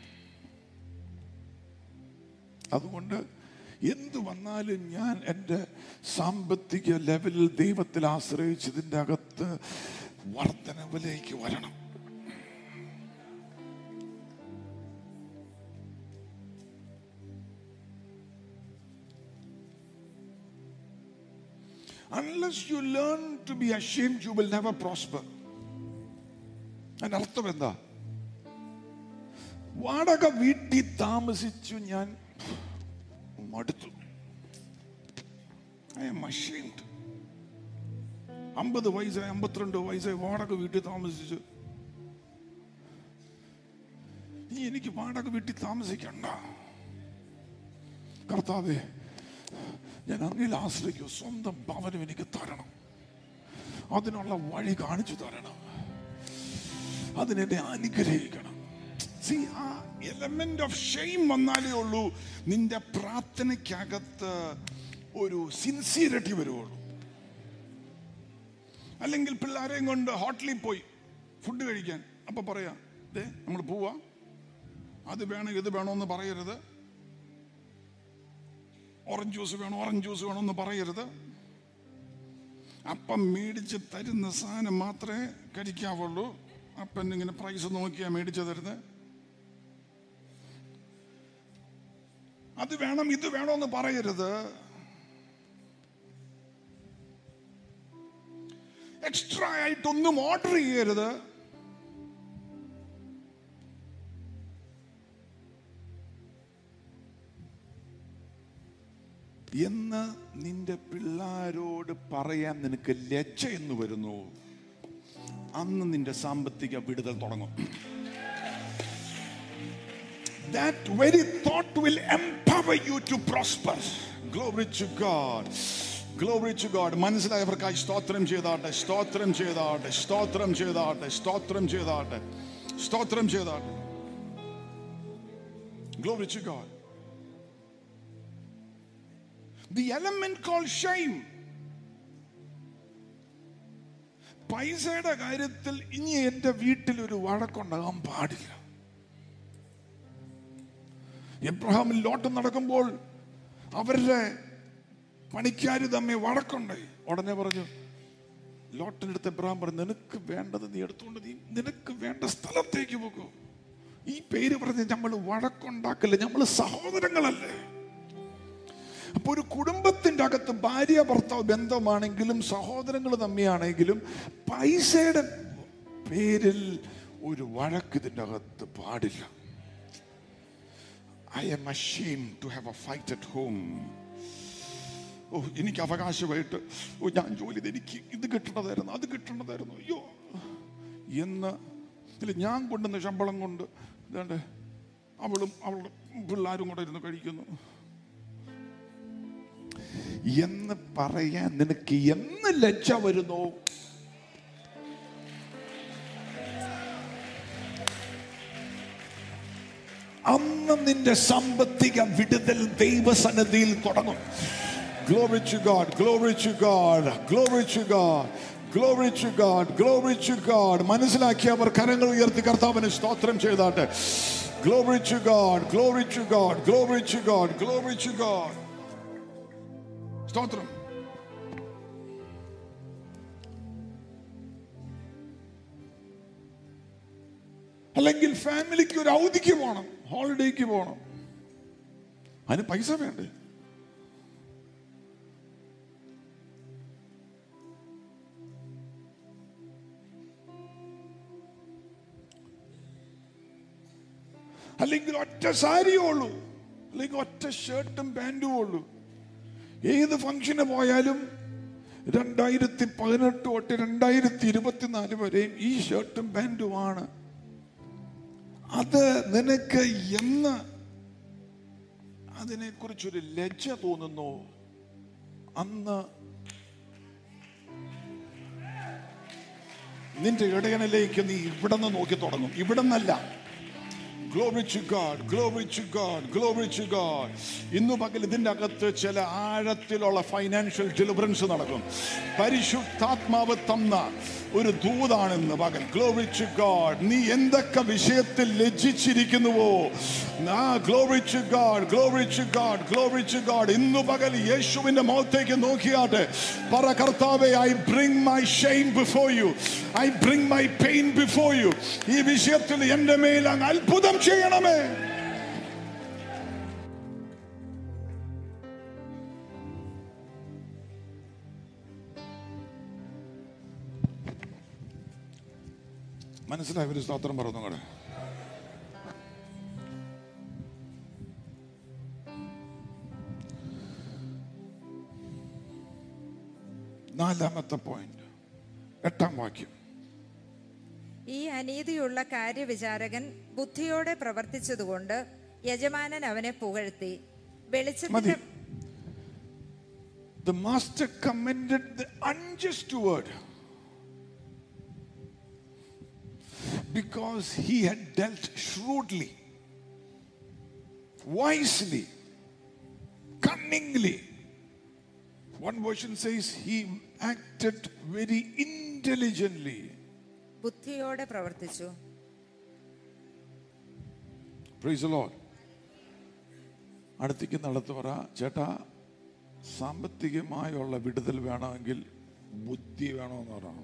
അതുകൊണ്ട് എന്ത് വന്നാലും ഞാൻ എൻ്റെ സാമ്പത്തിക ലെവലിൽ ദൈവത്തിൽ ആശ്രയിച്ചതിൻ്റെ അകത്ത് വർധനവിലേക്ക് വരണം Unless you learn to be ashamed, you will never prosper. അതിന്റെ അർത്ഥം എന്താ വാടക വീട്ടിൽ താമസിച്ചു ഞാൻ മടുത്തു ഐ എം അഷേംഡ് അമ്പത് വയസ്സായി അമ്പത്തിരണ്ട് വയസ്സായി വാടക വീട്ടിൽ താമസിച്ചു ഇനി എനിക്ക് വാടക വീട്ടിൽ താമസിക്കണ്ട കർത്താവേ ഞാൻ അങ്ങിൽ ആശ്രയിക്കും സ്വന്തം ഭവനം എനിക്ക് തരണം അതിനുള്ള വഴി കാണിച്ചു തരണം അതിനെന്നെ അനുഗ്രഹിക്കണം See, ആ എലമെന്റ് ഓഫ് ഷെയിം വന്നാലേ ഉള്ളൂ നിന്റെ പ്രാർത്ഥനയ്ക്കകത്ത് ഒരു സിൻസിയറിറ്റി വരുവുള്ളൂ അല്ലെങ്കിൽ പിള്ളേരെയും കൊണ്ട് ഹോട്ടലിൽ പോയി ഫുഡ് കഴിക്കാൻ അപ്പൊ പറയാ ദേ നമ്മൾ പോവാ അത് വേണം ഇത് വേണമെന്ന് പറയരുത് ഓറഞ്ച് ജ്യൂസ് വേണം ഓറഞ്ച് ജ്യൂസ് വേണമെന്ന് പറയരുത് അപ്പം മേടിച്ച് തരുന്ന സാധനം മാത്രമേ കഴിക്കാവുള്ളൂ അപ്പൻ ഇങ്ങനെ പ്രൈസ് നോക്കിയാ മേടിച്ചു തരുന്നത് അത് വേണം ഇത് വേണമെന്ന് പറയരുത് എക്സ്ട്രാ ആയിട്ടൊന്നും ഓർഡർ ചെയ്യരുത് എന്ന് നിന്റെ പിള്ളാരോട് പറയാൻ നിനക്ക് ലജ്ജ എന്ന് വരുന്നു അന്ന് നിന്റെ സാമ്പത്തിക വിടുതൽ തുടങ്ങും That very thought will empower you to prosper. Glory to God. Glory to God. മനസ്സിലായവർക്കായി സ്തോത്രം ചെയ്താട്ടെ സ്തോത്രം ചെയ്താട്ടെ സ്തോത്രം ചെയ്താട്ടെ സ്തോത്രം ചെയ്താട്ടെ സ്തോത്രം ചെയ്താട്ടെ Glory to God. The element called shame. പൈസയുടെ കാര്യത്തിൽ ഇനി എന്റെ വീട്ടിൽ ഒരു വഴക്കുണ്ടാകാൻ പാടില്ല എബ്രഹാമിൽ ലോട്ടം നടക്കുമ്പോൾ അവരുടെ പണിക്കാര് തമ്മിൽ വഴക്കുണ്ടായി ഉടനെ പറഞ്ഞു ലോട്ടിനടുത്ത് എബ്രഹാം പറഞ്ഞു നിനക്ക് വേണ്ടത് നീ എടുത്തുകൊണ്ട് നീ നിനക്ക് വേണ്ട സ്ഥലത്തേക്ക് പോകൂ ഈ പേര് പറഞ്ഞ് നമ്മൾ വഴക്കുണ്ടാക്കല്ലേ നമ്മൾ സഹോദരങ്ങളല്ലേ അപ്പൊ ഒരു കുടുംബത്തിന്റെ അകത്ത് ഭാര്യ ഭർത്താവ് ബന്ധമാണെങ്കിലും സഹോദരങ്ങൾ തമ്മിയാണെങ്കിലും പൈസയുടെ പേരിൽ ഒരു വഴക്ക് ഇതിന്റെ അകത്ത് പാടില്ല I'm ashamed to have a fight at home ഓ എനിക്ക് അവകാശമായിട്ട് ഓ ഞാൻ ജോലി ചെയ്ത് എനിക്ക് ഇത് കിട്ടണതായിരുന്നു അത് കിട്ടണതായിരുന്നു അയ്യോ എന്ന് ഇല്ല ഞാൻ കൊണ്ടുവന്ന ശമ്പളം കൊണ്ട് ഇതാണ്ട് അവളും അവളുടെ പിള്ളേരും കൂടെ ഇരുന്ന് കഴിക്കുന്നു എന്ന് പറയാൻ നിനക്ക് എന്ന് ലജ്ജ വരുന്നോ അന്ന് നിന്റെ സാമ്പത്തിക വിടുതൽ ദൈവസന്നദ്ധിയിൽ തുടങ്ങും Glory to God, glory to God, glory to God, glory to God, glory to God. മനസ്സിലാക്കിയവർ കരങ്ങൾ ഉയർത്തി കർത്താവിന് സ്തോത്രം ചെയ്താട്ടെ Glory to God, glory to God, glory to God, glory to God. സ്തോത്രം അല്ലെങ്കിൽ ഫാമിലിക്ക് ഒരു അവധിക്ക് പോകണം ഹോളിഡേക്ക് പോകണം അതിന് പൈസ വേണ്ടേ അല്ലെങ്കിൽ ഒറ്റ സാരിയേ ഉള്ളൂ അല്ലെങ്കിൽ ഒറ്റ ഷർട്ടും പാൻറ്റും ഉള്ളൂ ഏത് ഫംഗ്ഷന് പോയാലും രണ്ടായിരത്തി പതിനെട്ട് തൊട്ട് രണ്ടായിരത്തി ഇരുപത്തിനാല് വരെയും ഈ ഷർട്ടും പാൻറ്റുമാണ് അത് നിനക്ക് എന്ന് അതിനെക്കുറിച്ചൊരു ലജ്ജ തോന്നുന്നു അന്ന് നിന്റെ ഇടയനിലേക്ക് നീ ഇവിടെ നിന്ന് നോക്കി തുടങ്ങും ഇവിടെ നിന്നല്ല Glory to God, glory to God, glory to God. ഇന്നു പകൽ ഇതിന്റെ അകത്ത് ചില ആഴത്തിലുള്ള ഫൈനാൻഷ്യൽ ഡെലിവറൻസ് നടക്കും പരിശുദ്ധാത്മാവ് തന്ന ഒരു ദൂതാണെന്ന് പകൽ ഗ്ലോറി ടു ഗോഡ് നീ എന്തൊക്കെ വിഷയത്തിൽ ലജ്ജിച്ചിരിക്കുന്നുവോ ആ glory to God glory to God glory to God ഇന്നു പകൽ യേശുവിന്റെ മുഖത്തേക്ക് നോക്കിയാട്ടെ പറ കർത്താവെ I bring my shame before you I bring my pain before you ഈ വിഷയത്തിൽ എന്റെ മേൽ അങ്ങ് അത്ഭുതം ചെയ്യണമേ മനസ്സിലായി ഒരു സ്തോത്രം പറഞ്ഞു കൂടെ നാലാമത്തെ പോയിന്റ് എട്ടാം വാക്യം ഈ അനീതിയുള്ള കാര്യവിചാരകൻ ബുദ്ധിയോടെ പ്രവർത്തിച്ചതുകൊണ്ട് യജമാനൻ അവനെ പുകഴ്ത്തി മതി വെളിച്ചത്തിന്റെ The master commended the unjust word because he had dealt shrewdly, wisely, cunningly. One version says he acted very intelligently. ബുദ്ധിയോടെ പ്രവർത്തിച്ചു Praise the Lord. അടുത്തേക്ക് നടത്തു പറ ചേട്ടാ സാമ്പത്തികമായുള്ള വിടുതൽ വേണമെങ്കിൽ ബുദ്ധി വേണമെന്ന് പറയണം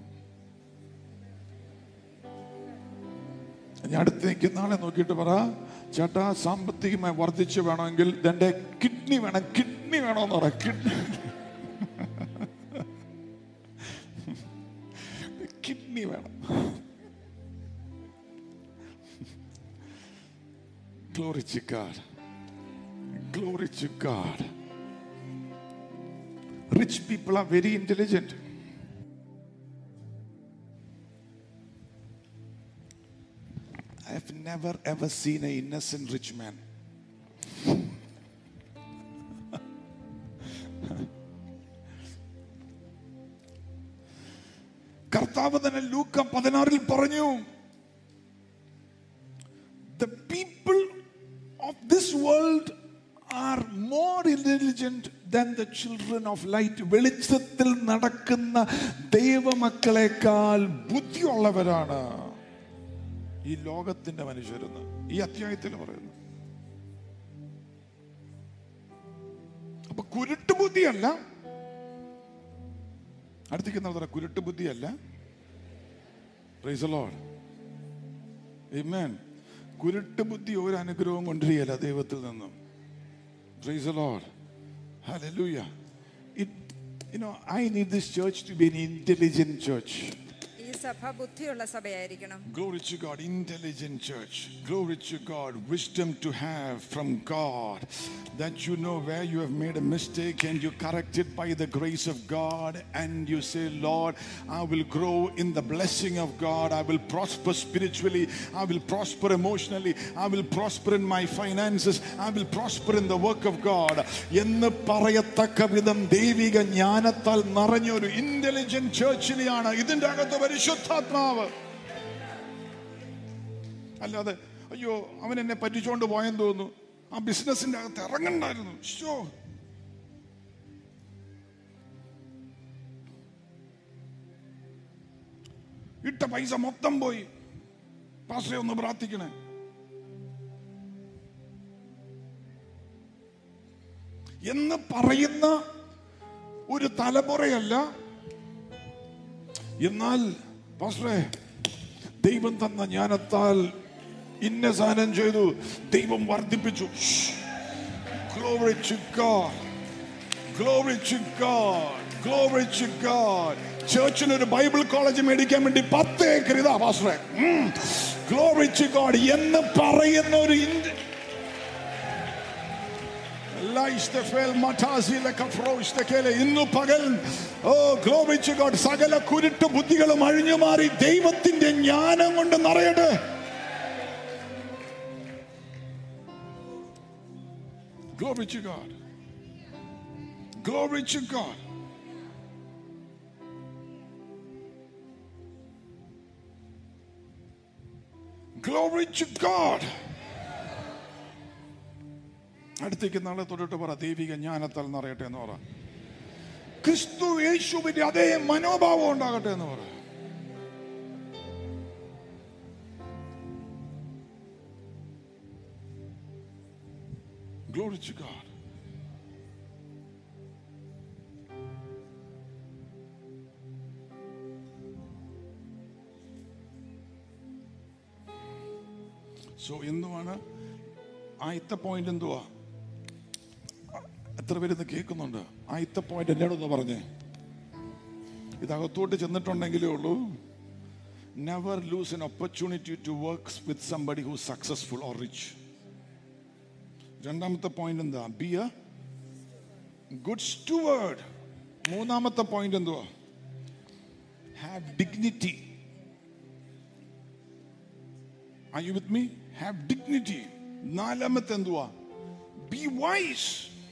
ഞാൻ അടുത്ത് നിൽക്കുന്ന ആളെ നോക്കിയിട്ട് പറ ചേട്ടാ സാമ്പത്തികമായി വർദ്ധിച്ചു വേണമെങ്കിൽ ഇതെന്റെ കിഡ്നി വേണം കിഡ്നി വേണമെന്ന് പറ കിഡ്നി കിഡ്നി വേണം Glory to God. Glory to God. Rich people are very intelligent. I have never ever seen an innocent rich man. കർത്താവ് തന്നെ ലൂക്ക പതിനാറിൽ പറഞ്ഞു the people of this world are more intelligent than the children of light വെളിച്ചത്തിൽ നടക്കുന്ന ദൈവമക്കളെക്കാൾ ബുദ്ധിയുള്ളവരാണ് ഈ ലോകത്തിന്റെ മനുഷ്യരെന്ന് ഈ അധ്യായത്തിൽ പറയുന്നു അപ്പൊ കുരുട്ട് ബുദ്ധിയല്ല അടുത്തേക്ക് കുരുട്ട് ബുദ്ധിയല്ല പ്രൈസ് ലോഡ് Amen. കുരുട്ട് ബുദ്ധി ഒരു അനുഗ്രഹവും കൊണ്ടുവരികയല്ല ദൈവത്തിൽ നിന്നും Praise the Lord. Hallelujah. It, you know, I need this church to be an intelligent church. ഈ സഭ ബുദ്ധിയുള്ള സഭയായിരിക്കണം Glory to God, intelligent church. Glory to God, wisdom to have from God. That you know where you have made a mistake and you correct it by the grace of God. And you say, Lord, I will grow in the blessing of God. I will prosper spiritually. I will prosper emotionally. I will prosper in my finances. I will prosper in the work of God. എന്ന് പറയത്തക്ക വിധം ദൈവിക ജ്ഞാനത്താൽ നിറഞ്ഞ ഒരു intelligent ചേർച്ചിനെയാണ് ഇതിന്റെ അകത്ത് പരിശുദ്ധാത്മാവ് അല്ലാതെ അയ്യോ അവൻ എന്നെ പറ്റിച്ചോണ്ട് പോയെന്ന് തോന്നുന്നു ആ ബിസിനസിന്റെ അകത്ത് ഇറങ്ങണ്ടായിരുന്നു ശോ ഇട്ട പൈസ മൊത്തം പോയി പാസ്റ്ററെ ഒന്ന് പ്രാർത്ഥിക്കണേ എന്ന് പറയുന്ന ഒരു തലമുറയല്ല എന്നാൽ പാസ്റ്ററെ ദൈവം തന്ന ജ്ഞാനത്താൽ ഇന്ന സാധനം ചെയ്തു ദൈവം വർദ്ധിപ്പിച്ചു Glory to God. Glory to God. Glory to God. ചേർച്ചിന് ഒരു ബൈബിൾ കോളേജ് മേടിക്കാൻ വേണ്ടി പത്ത് ഏക്കർ ഇതാ പാസ്റ്ററെ ഗ്ലോറി ടു ഗോഡ് എന്ന് പറയുന്ന ഒരു ഇന്ത്യ ലൈസ്തഫേൽ മറ്റാസിലൊക്കെ ഫ്രോസ്തക്കേലെ ഇന്നു പകൽ ഓ ഗ്ലോറി ടു ഗോഡ് സകല കുരുട്ട് ബുദ്ധികളും അഴിഞ്ഞു മാറി ദൈവത്തിന്റെ ജ്ഞാനം കൊണ്ട് നിറയട്ടെ Glory to God. Glory to God. Glory to God. അടുത്തേക്ക് നാളെ തൊട്ടിട്ട് പറ ദൈവിക ജ്ഞാനത്താൽ നിറയട്ടെ എന്ന് പറ ക്രിസ്തു യേശുവിന്റെ അതേ മനോഭാവം ഉണ്ടാകട്ടെ എന്ന് പറ Glory to God. സോ എന്തുവാണ് ആദ്യത്തെ പോയിന്റ് എന്തുവാ എത്ര പേര് ഇത് കേൾക്കുന്നുണ്ട് ആദ്യത്തെ പോയിന്റ് എന്നോടൊന്ന് പറഞ്ഞേ ഇതകത്തോട്ട് ചെന്നിട്ടുണ്ടെങ്കിലേ ഉള്ളൂ never lose an opportunity to work with somebody who successful or rich രണ്ടാമത്തെ പോയിന്റ് എന്താ ബി എ ഗുഡ് സ്റ്റുവേർഡ് മൂന്നാമത്തെ പോയിന്റ് എന്തുവാ have dignity Are you with me? Have dignity. നാലാമത്തെ എന്തുവാ ബി വൈസ്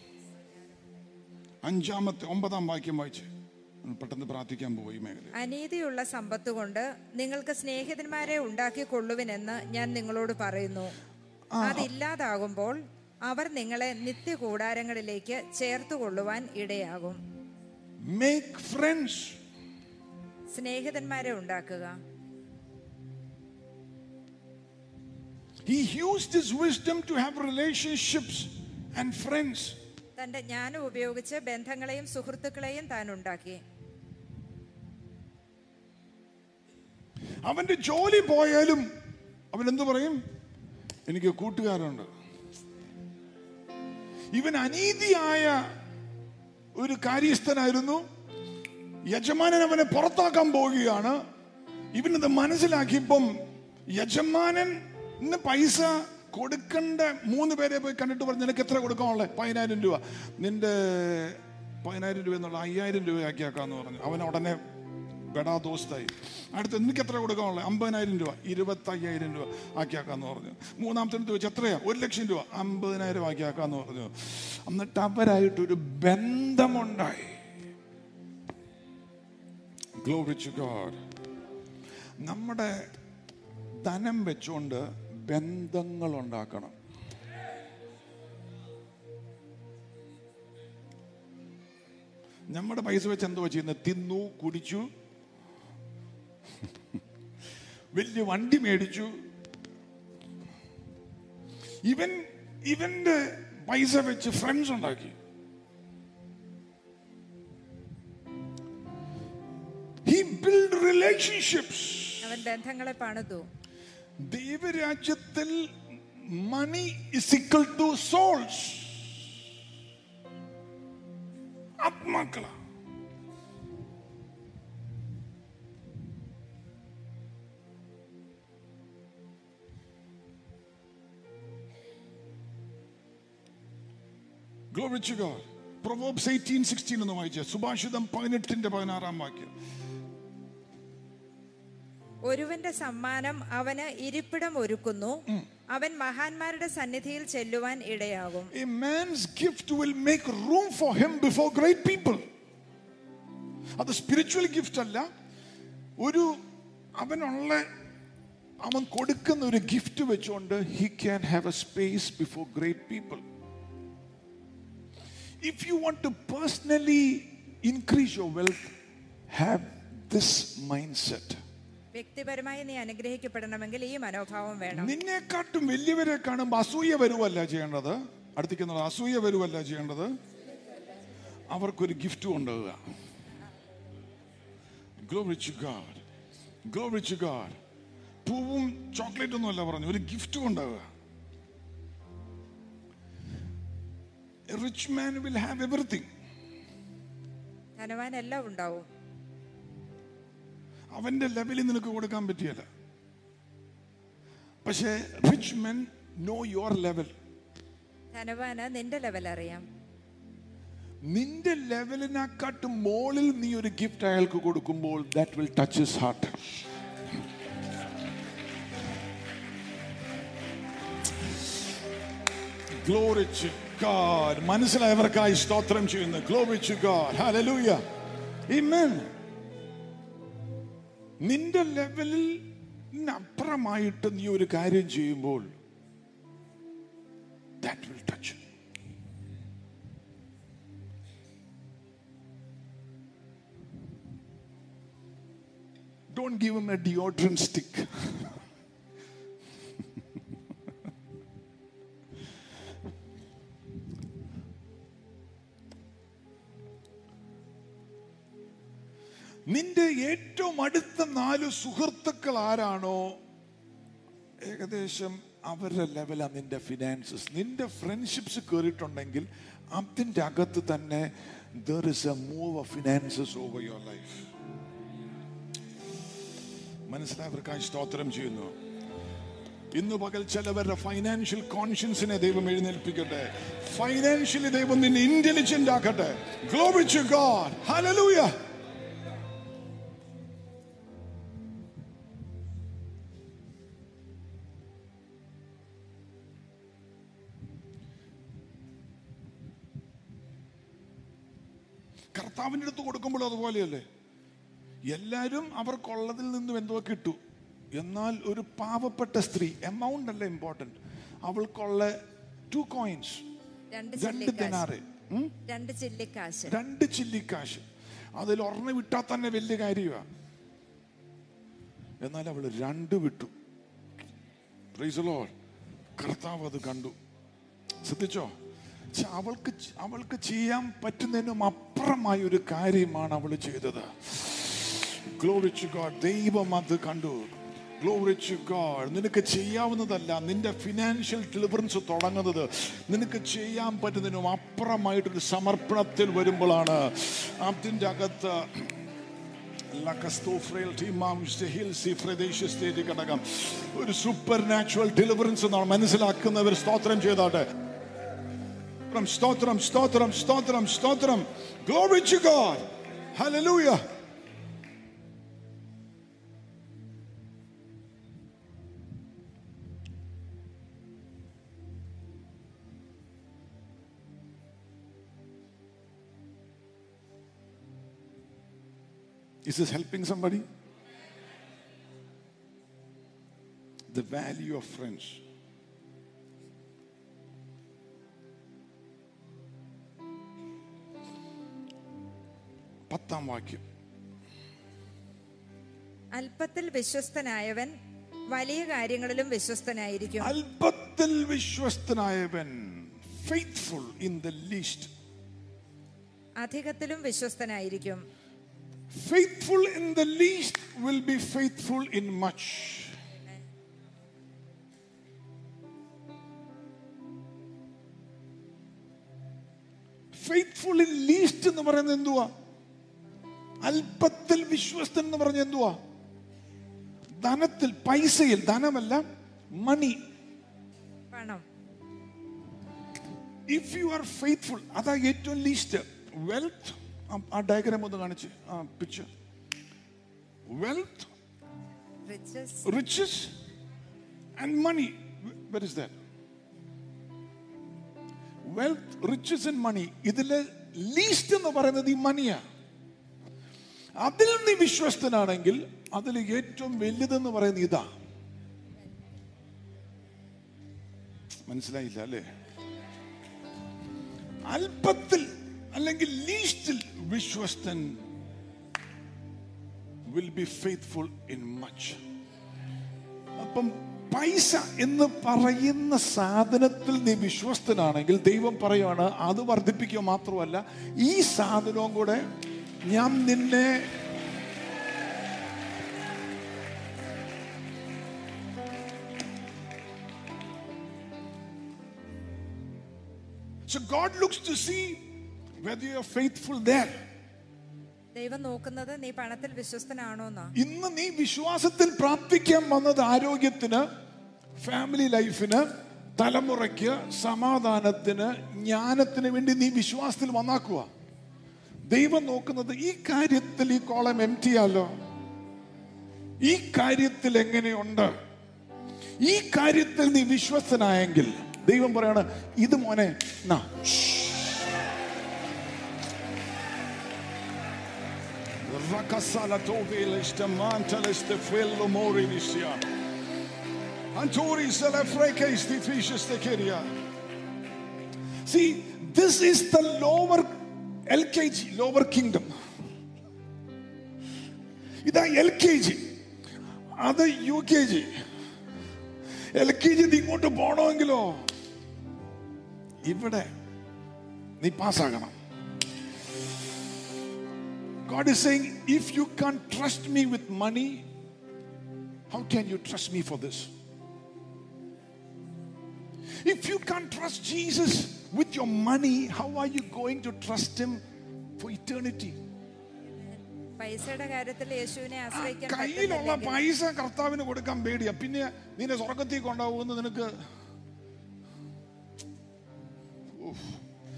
അഞ്ചാമത്തെ ഒമ്പതാം വാക്യം വായിച്ച് ഒന്ന് പെട്ടെന്ന് പ്രാർത്ഥിക്കാൻ പോയി മേഖല അനീതിയുള്ള സമ്പത്ത് കൊണ്ട് നിങ്ങൾക്ക് സ്നേഹിതന്മാരെ ഉണ്ടാക്കിക്കൊള്ളുവിനെന്ന് ഞാൻ നിങ്ങളോട് പറയുന്നു അതില്ലാതാകുമ്പോൾ അവർ നിങ്ങളെ നിത്യകൂടാരങ്ങളിലേക്ക് ചേർത്തുകൊള്ളുവാൻ ഇടയാകും മേക്ക് ഫ്രണ്ട്സ് സ്നേഹിതന്മാരെ ഉണ്ടാക്കുക He used his wisdom to have relationships and friends. തന്റെ ജ്ഞാനം ഉപയോഗിച്ച് ബന്ധങ്ങളെയും സുഹൃത്തുക്കളെയും താൻ ഉണ്ടാക്കി അവന്റെ ജോലി പോയാലും അവൻ എന്തു പറയും എനിക്ക് കൂട്ടുകാരുണ്ട് ഇവൻ അനീതിയായ ഒരു കാര്യസ്ഥനായിരുന്നു യജമാനൻ അവനെ പുറത്താക്കാൻ പോവുകയാണ് ഇവനത് മനസ്സിലാക്കിയപ്പം യജമാനൻ ഇന്ന് പൈസ കൊടുക്കേണ്ട മൂന്ന് പേരെ പോയി കണ്ടിട്ട് പറഞ്ഞു നിനക്ക് എത്ര കൊടുക്കാനുള്ളത് പതിനായിരം രൂപ നിന്റെ പതിനായിരം രൂപ എന്നുള്ള അയ്യായിരം രൂപ ആക്കിയാക്കാന്ന് പറഞ്ഞു അവൻ ഉടനെ ബെടാ ദോസ്തായി അടുത്ത് എനിക്ക് എത്ര കൊടുക്കാനുള്ളത് അമ്പതിനായിരം രൂപ ഇരുപത്തി അയ്യായിരം രൂപ ആക്കിയാക്കാന്ന് പറഞ്ഞു മൂന്നാമത്തെ ചോദിച്ചു എത്രയാ ഒരു ലക്ഷം രൂപ അമ്പതിനായിരം ആക്കിയാക്കാന്ന് പറഞ്ഞു എന്നിട്ട് അവരായിട്ടൊരു ബന്ധമുണ്ടായി Glory to God. നമ്മുടെ ധനം വെച്ചുകൊണ്ട് ബന്ധങ്ങൾ ഉണ്ടാക്കണം നമ്മുടെ പൈസ വെച്ച് എന്തോ ചെയ്യുന്നത് തിന്നു കുടിച്ചു വലിയ വണ്ടി മേടിച്ചു ഇവൻ ഇവന്റെ പൈസ വെച്ച് ഫ്രണ്ട്സ് ഉണ്ടാക്കി He built relationships. അവൻ ബന്ധങ്ങളെ പണിതു ദൈവരാജ്യത്തിൽ money is equal to souls ആത്മാക്കളാ Glory to God. Proverbs 18, 16 എന്ന് വായിച്ച സുഭാഷിതം പതിനെട്ടിന്റെ പതിനാറാം വാക്യം ഒരുവന്റെ സമ്മാനം അവന് ഇരിപ്പിടം ഒരുക്കുന്നു അവൻ മഹാന്മാരുടെ സന്നിധിയിൽ ചെല്ലുവാൻ ഇടയാകും A man's gift will make room for him before great people. അത് സ്പിരിച്വൽ ഗിഫ്റ്റ് അല്ല ഒരു അവനുള്ള അവൻ കൊടുക്കുന്ന ഒരു ഗിഫ്റ്റ് വെച്ചുകൊണ്ട് he can have a space before great people if you want to personally increase your wealth have this mindset വ്യക്തിപരമായി നീ അനുഗ്രഹിക്കപ്പെടണമെങ്കിൽ ഈ മനോഭാവം വേണം നിന്നെക്കാട്ടും വലിയവരെ കാണുമ്പോൾ അസൂയ വരുവല്ല ചെയ്യേണ്ടത് അടുത്തിക്കുന്നത് അസൂയ വരുവല്ല ചെയ്യേണ്ടത് അവർക്കൊരു ഗിഫ്റ്റ് കൊണ്ടുപോവുക Glory to God. Glory to God. പൂവും ചോക്ലേറ്റ് ഒന്നും അല്ല പറഞ്ഞു ഒരു ഗിഫ്റ്റ് കൊണ്ടുപോവുക rich man will have everything ധനവാൻ എല്ലാം ഉണ്ടാവും അവന്റെ ലെവലിൽ നിനക്ക് കൊടുക്കാൻ പറ്റിയല്ല പക്ഷേ rich men know your level ധനവാന് നിന്റെ ലെവൽ അറിയാം നിന്റെ ലെവലിനെക്കാട്ടും മോളിൽ നീ ഒരു ഗിഫ്റ്റ് അയാൾക്ക് കൊടുക്കുമ്പോൾ that will touch his heart glory to God മനസ്സിലായവർക്കായി സ്തോത്രം ചെയ്യുന്നു glory to God hallelujah amen നിന്റെ ലെവലിൽ അപ്പുറമായിട്ട് നീ ഒരു കാര്യം ചെയ്യുമ്പോൾ that will touch Don't give him a deodorant stick. നിന്റെ ഏറ്റവും അടുത്ത നാല് സുഹൃത്തുക്കൾ ആരാണോ ഏകദേശം അവരുടെ ലെവലാണ് നിന്റെ ഫിനാൻസസ് നിന്റെ ഫ്രണ്ട്ഷിപ്സ് കയറിയിട്ടുണ്ടെങ്കിൽ അതിൻ്റെ അകത്ത് തന്നെ there is a move of finances over your life മനസ്സിലായവർക്കായി സ്തോത്രം ചെയ്യുന്നു ഇന്ന് പകൽ ചിലവരുടെ ഫൈനാൻഷ്യൽ കോൺഷ്യൻസിനെ ദൈവം എഴുന്നേൽപ്പിക്കട്ടെ ഫൈനാൻഷ്യലി ദൈവം നിന്നെ ഇന്റലിജന്റ് ആക്കട്ടെ ഗ്ലോറി ടു ഗോഡ് ഹല്ലേലൂയ കർത്താവിൻ്റെ അടുത്ത് കൊടുക്കുമ്പോൾ അതുപോലെയല്ലേ എല്ലാവരും അവർക്കുള്ളതിൽ നിന്നും എന്തോ കിട്ടു എന്നാൽ ഒരു പാവപ്പെട്ട സ്ത്രീ എമൗണ്ട് അല്ല ഇമ്പോർട്ടൻറ്റ് അവൾക്കുള്ള ടു കോയിൻസ് രണ്ട് രണ്ട് ചില്ലിക്കാശ് ദിനാറ് ഉം? രണ്ട് ചില്ലിക്കാശ് രണ്ട് ചില്ലിക്കാശ് അതിൽ ഒരെണ്ണം വിട്ടാൽ തന്നെ വലിയ കാര്യമാണ് എന്നാൽ അവൾ രണ്ട് വിട്ടു Praise the Lord. കർത്താവ് അത് കണ്ടു ശ്രദ്ധിച്ചോ ഛെ, അവൾക്ക് ചെ- അവൾക്ക് ചെയ്യാൻ പറ്റുന്നതിനും അപ്പുറമായ ഒരു കാര്യമാണ് അവൾ ചെയ്തത് ഗ്ലോറി ടു ഗോഡ് ദൈവം അത് കണ്ടു ഗ്ലോറി ടു ഗോഡ് നിനക്ക് ചെയ്യാവുന്നതല്ല നിന്റെ ഫിനാൻഷ്യൽ ഡെലിവറൻസ് തുടങ്ങുന്നത് നിനക്ക് ചെയ്യാൻ പറ്റുന്നതിനും അപ്പുറമായിട്ടൊരു സമർപ്പണത്തിൽ വരുമ്പോഴാണ് അതിൻ്റെ അകത്ത് ഘടകം ഒരു സൂപ്പർ നാച്ചുറൽ ഡെലിവറൻസ് എന്നാണ് മനസ്സിലാക്കുന്നവർ സ്തോത്രം ചെയ്തോട്ടെ സ്തോത്രം സ്തോത്രം സ്തോത്രം സ്തോത്രം Glory to God. Hallelujah. Is this helping somebody? The value of friends. പത്താം വാക്യം അല്പത്തിൽ വിശ്വസ്തനായവൻ വലിയ കാര്യങ്ങളിലും വിശ്വസ്തനായിരിക്കും അല്പത്തിൽ വിശ്വസ്തനായവൻ ഫെയ്ത്ത്ഫുൾ ഇൻ ദ ലീസ്റ്റ് അധികത്തിലും വിശ്വസ്തനായിരിക്കും faithful in the least will be faithful in much. Faithful in least എന്ന് പറയുന്നത് എന്തുവാ അല്പത്തിൽ വിശ്വസ്തൻ എന്ന് പറഞ്ഞ എന്തുവാ ധനത്തിൽ പൈസയിൽ ധനമല്ല മണി പണം ഇഫ് യു ആർ ഫെയ്ത്ത്ഫുൾ അതാ ഏറ്റവും ലീസ്റ്റ് വെൽത്ത് ആ ഡയഗ്രാം ഒന്ന് കാണിച്ച് ആ picture wealth riches riches and money. Where is that? Wealth, riches and money. ഇതില് ലീസ്റ്റ് എന്ന് പറയുന്നത് ഈ മണിയാ അതിൽ നീ വിശ്വസ്തനാണെങ്കിൽ അതിൽ ഏറ്റവും വലുതെന്ന് പറയുന്നത് ഇതാ മനസ്സിലായില്ല അല്ലേ അല്പത്തിൽ അല്ലെങ്കിൽ ലീസ്റ്റിൽ വിശ്വസ്തൻ will be faithful in much അപ്പം പൈസ എന്ന് പറയുന്ന സാധനത്തിൽ നീ വിശ്വസ്തനാണെങ്കിൽ ദൈവം പറയുവാണ് അത് വർദ്ധിപ്പിക്കുക മാത്രമല്ല ഈ സാധനവും കൂടെ ഞാൻ നിന്നെ So God looks to see whether you are faithful there. ദൈവം നോക്കുന്നത് നീ പണത്തിൽ വിശ്വസ്തനാണോ എന്നാ ഇന്ന് നീ വിശ്വാസത്തിൽ പ്രാപ്തിക്കാൻ വന്നത് ആരോഗ്യത്തിന് ഫാമിലി ലൈഫിന് തലമുറയ്ക്ക് സമാധാനത്തിന് ജ്ഞാനത്തിന് വേണ്ടി നീ വിശ്വാസത്തിൽ വന്നാക്കുക ദൈവം നോക്കുന്നത് ഈ കാര്യത്തിൽ ഈ കോളം എം ആലോ ഈ കാര്യത്തിൽ എങ്ങനെയുണ്ട് ഈ കാര്യത്തിൽ നീ വിശ്വസ്തനായെങ്കിൽ ദൈവം പറയാണ് ഇത് മോനെ നാ Rakasala toveles de manteles de fello morivisia. Antori sele frekes de fishes de keria. See, this is the lower LKG, lower kingdom. ഇതാ എൽ കെ ജി അത് U K G L K G ഇങ്ങോട്ട് പോണമെങ്കിലോ ഇവിടെ നീ പാസ്സാകണം God is saying, if you can't trust me with money, how can you trust me for this? If you can't trust Jesus with your money, how are you going to trust him for eternity? പൈസയുടെ കാര്യത്തിൽ യേശുവിനെ ആ ആശ്രയിക്കാൻ കയ്യിലുള്ള പറ്റുന്നില്ലെങ്കിൽ പൈസ കർത്താവിന് കൊടുക്കാൻ പേടിയാ പിന്നെ നിന്നെ സ്വർഗത്തിൽ കൊണ്ടാവുമെന്ന് നിനക്ക് ഉഫ്.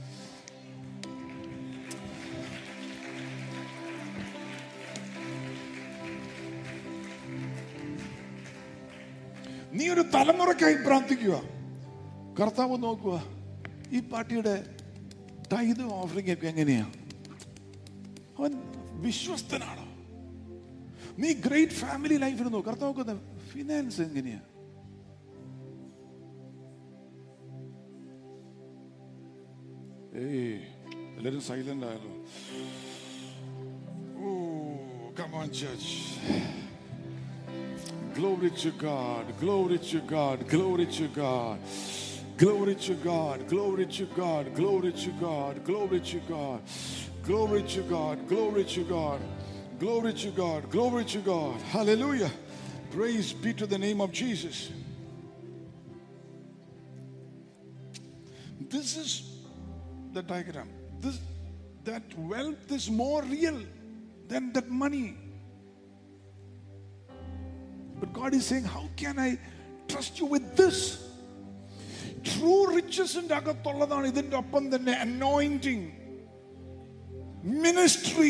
നീ ഒരു തലമുറക്കായി പ്രാർത്ഥിക്കുക കർത്താവ് നോക്കുക ഈ പാർട്ടിയുടെ ടൈത് ഓഫറിംഗ് ഒക്കെ എങ്ങനെയാ അവൻ വിശ്വസ്തനാണ് നീ ഗ്രേറ്റ് ഫാമിലി ലൈഫിൽ നോക്ക് കർത്താവ് നോക്കുന്ന ഫിനാൻസ് എങ്ങനെയാ ഏയ് എല്ലാരും സൈലന്റ് ആയല്ലോ oh come on church Glory to God, glory to God, glory to God. Glory to God, glory to God, glory to God, glory to God, glory to God, glory to God, glory to God, glory to God. Hallelujah. Praise be to the name of Jesus. This is the diagram. This that wealth is more real than that money. But God is saying, How can I trust you with this? True റിച്ചസിന്റെ അകത്തുള്ളതാണ് ഇതിന്റെ ഒപ്പം തന്നെ anointing ministry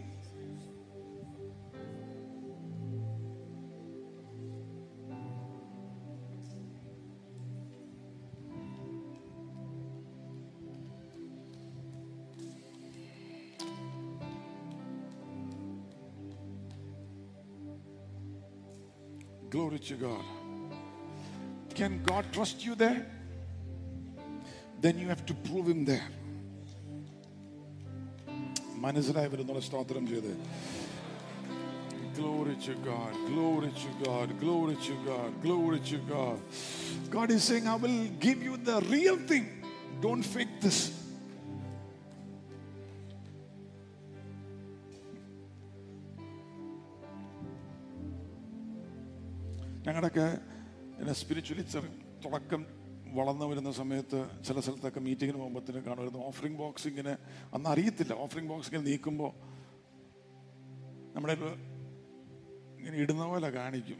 Glory to God. Can God trust you there? Then you have to prove Him there. മനസ്സിലായവരെന്നുള്ള സ്തോത്രം ചെയ്ത് Glory to God, glory to God, glory to God, glory to God. God is saying, I will give you the real thing. Don't fake this. ഞങ്ങളുടെയൊക്കെ spiritually തുടക്കം വളർന്നു വരുന്ന സമയത്ത് ചില സ്ഥലത്തൊക്കെ മീറ്റിങ്ങിന് പോകുമ്പോഴത്തേന് കാണുമായിരുന്നു ഓഫറിംഗ് ബോക്സ് ഇങ്ങനെ അന്ന് അറിയത്തില്ല ഓഫറിംഗ് ബോക്സ് ഇങ്ങനെ നീക്കുമ്പോൾ നമ്മുടെ ഒരു ഇങ്ങനെ ഇടുന്ന പോലെ കാണിക്കും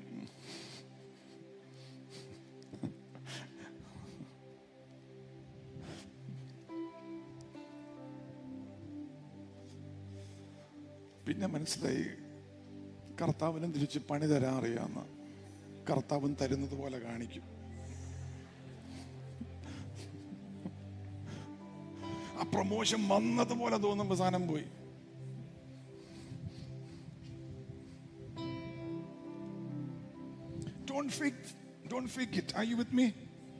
പിന്നെ മനസ്സിലായി കർത്താവിനും തിരിച്ച് പണി തരാൻ അറിയാമെന്ന് കർത്താവൻ തരുന്നത് പോലെ കാണിക്കും ആ പ്രൊമോഷൻ വന്നതുപോലെ തോന്നുമ്പോ സാധനം പോയി Don't fake, don't fake it. Are you with me?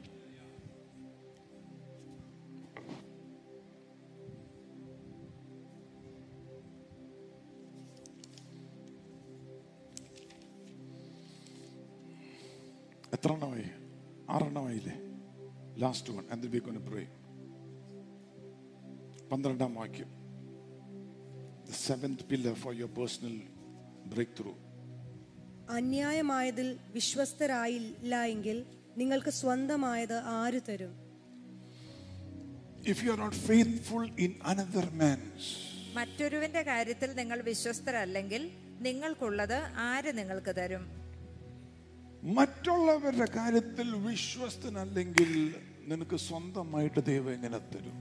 എത്ര എണ്ണമായി ആറെണ്ണമായില്ലേ last one and we gonna pray പന്ത്രണ്ടാം വാക്യം the seventh pillar for your personal breakthrough അന്യായമായതിൽ വിശ്വസ്തരായില്ല എങ്കിൽ നിങ്ങൾക്ക് സ്വന്തമായത് ആര് തരും If you are not faithful in another man's, മറ്റൊരുവന്റെ കാര്യത്തിൽ നിങ്ങൾ വിശ്വസ്തരല്ലെങ്കിൽ നിങ്ങൾക്കുള്ളത് ആര് നിങ്ങൾക്ക് തരും മറ്റുള്ളവരുടെ കാര്യത്തിൽ വിശ്വസ്തനല്ലെങ്കിൽ നിനക്ക് സ്വന്തമായിട്ട് ദൈവം എങ്ങനെ തരും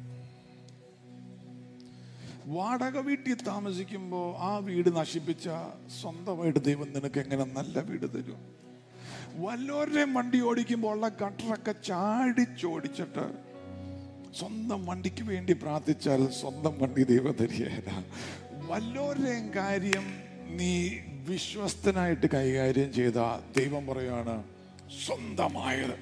വാടക വീട്ടിൽ താമസിക്കുമ്പോൾ ആ വീട് നശിപ്പിച്ച സ്വന്തമായിട്ട് ദൈവം നിനക്ക് എങ്ങനെ നല്ല വീട് തരും വല്ലവരുടെയും വണ്ടി ഓടിക്കുമ്പോൾ ഉള്ള ഗട്ടറൊക്കെ ചാടിച്ചോടിച്ചിട്ട് സ്വന്തം വണ്ടിക്ക് വേണ്ടി പ്രാർത്ഥിച്ചാൽ സ്വന്തം വണ്ടി ദൈവം തരികയില്ല വല്ലവരുടെയും കാര്യം നീ വിശ്വസ്തനായിട്ട് കൈകാര്യം ചെയ്ത ദൈവം പറയാണ് സ്വന്തമായത്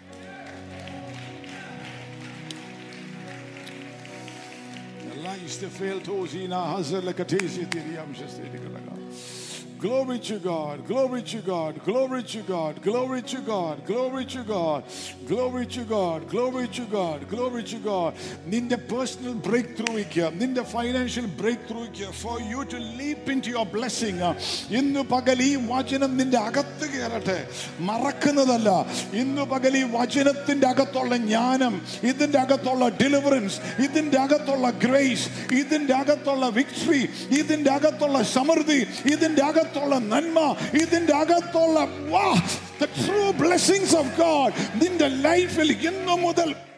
Glory to God, glory to God, glory to God, glory to God, glory to God, glory to God, glory to God, glory to God. നിന്റെ പേഴ്സണൽ ബ്രേക്ക് ത്രൂയ്ക്ക് നിന്റെ ഫൈനാൻഷ്യൽ ബ്രേക്ക് ത്രൂയ്ക്ക് for you to leap into your blessing ഇന്ന് പകൽ ഈ വചനം നിന്റെ അകത്ത് കയറട്ടെ മറക്കുന്നതല്ല ഇന്ന് പകൽ ഈ വചനത്തിന്റെ അകത്തുള്ള ജ്ഞാനം ഇതിന്റെ അകത്തുള്ള ഡെലിവറൻസ് ഇതിന്റെ അകത്തുള്ള ഗ്രേസ് ഇതിന്റെ അകത്തുള്ള വിക്ടറി ഇതിന്റെ അകത്തുള്ള സമൃദ്ധി ഇതിന്റെ അകത്തുള്ള നന്മ ഇതിന്റെ അകത്തുള്ള വാ the true blessings of God നിന്റെ ലൈഫിൽ ഇന്നു മുതൽ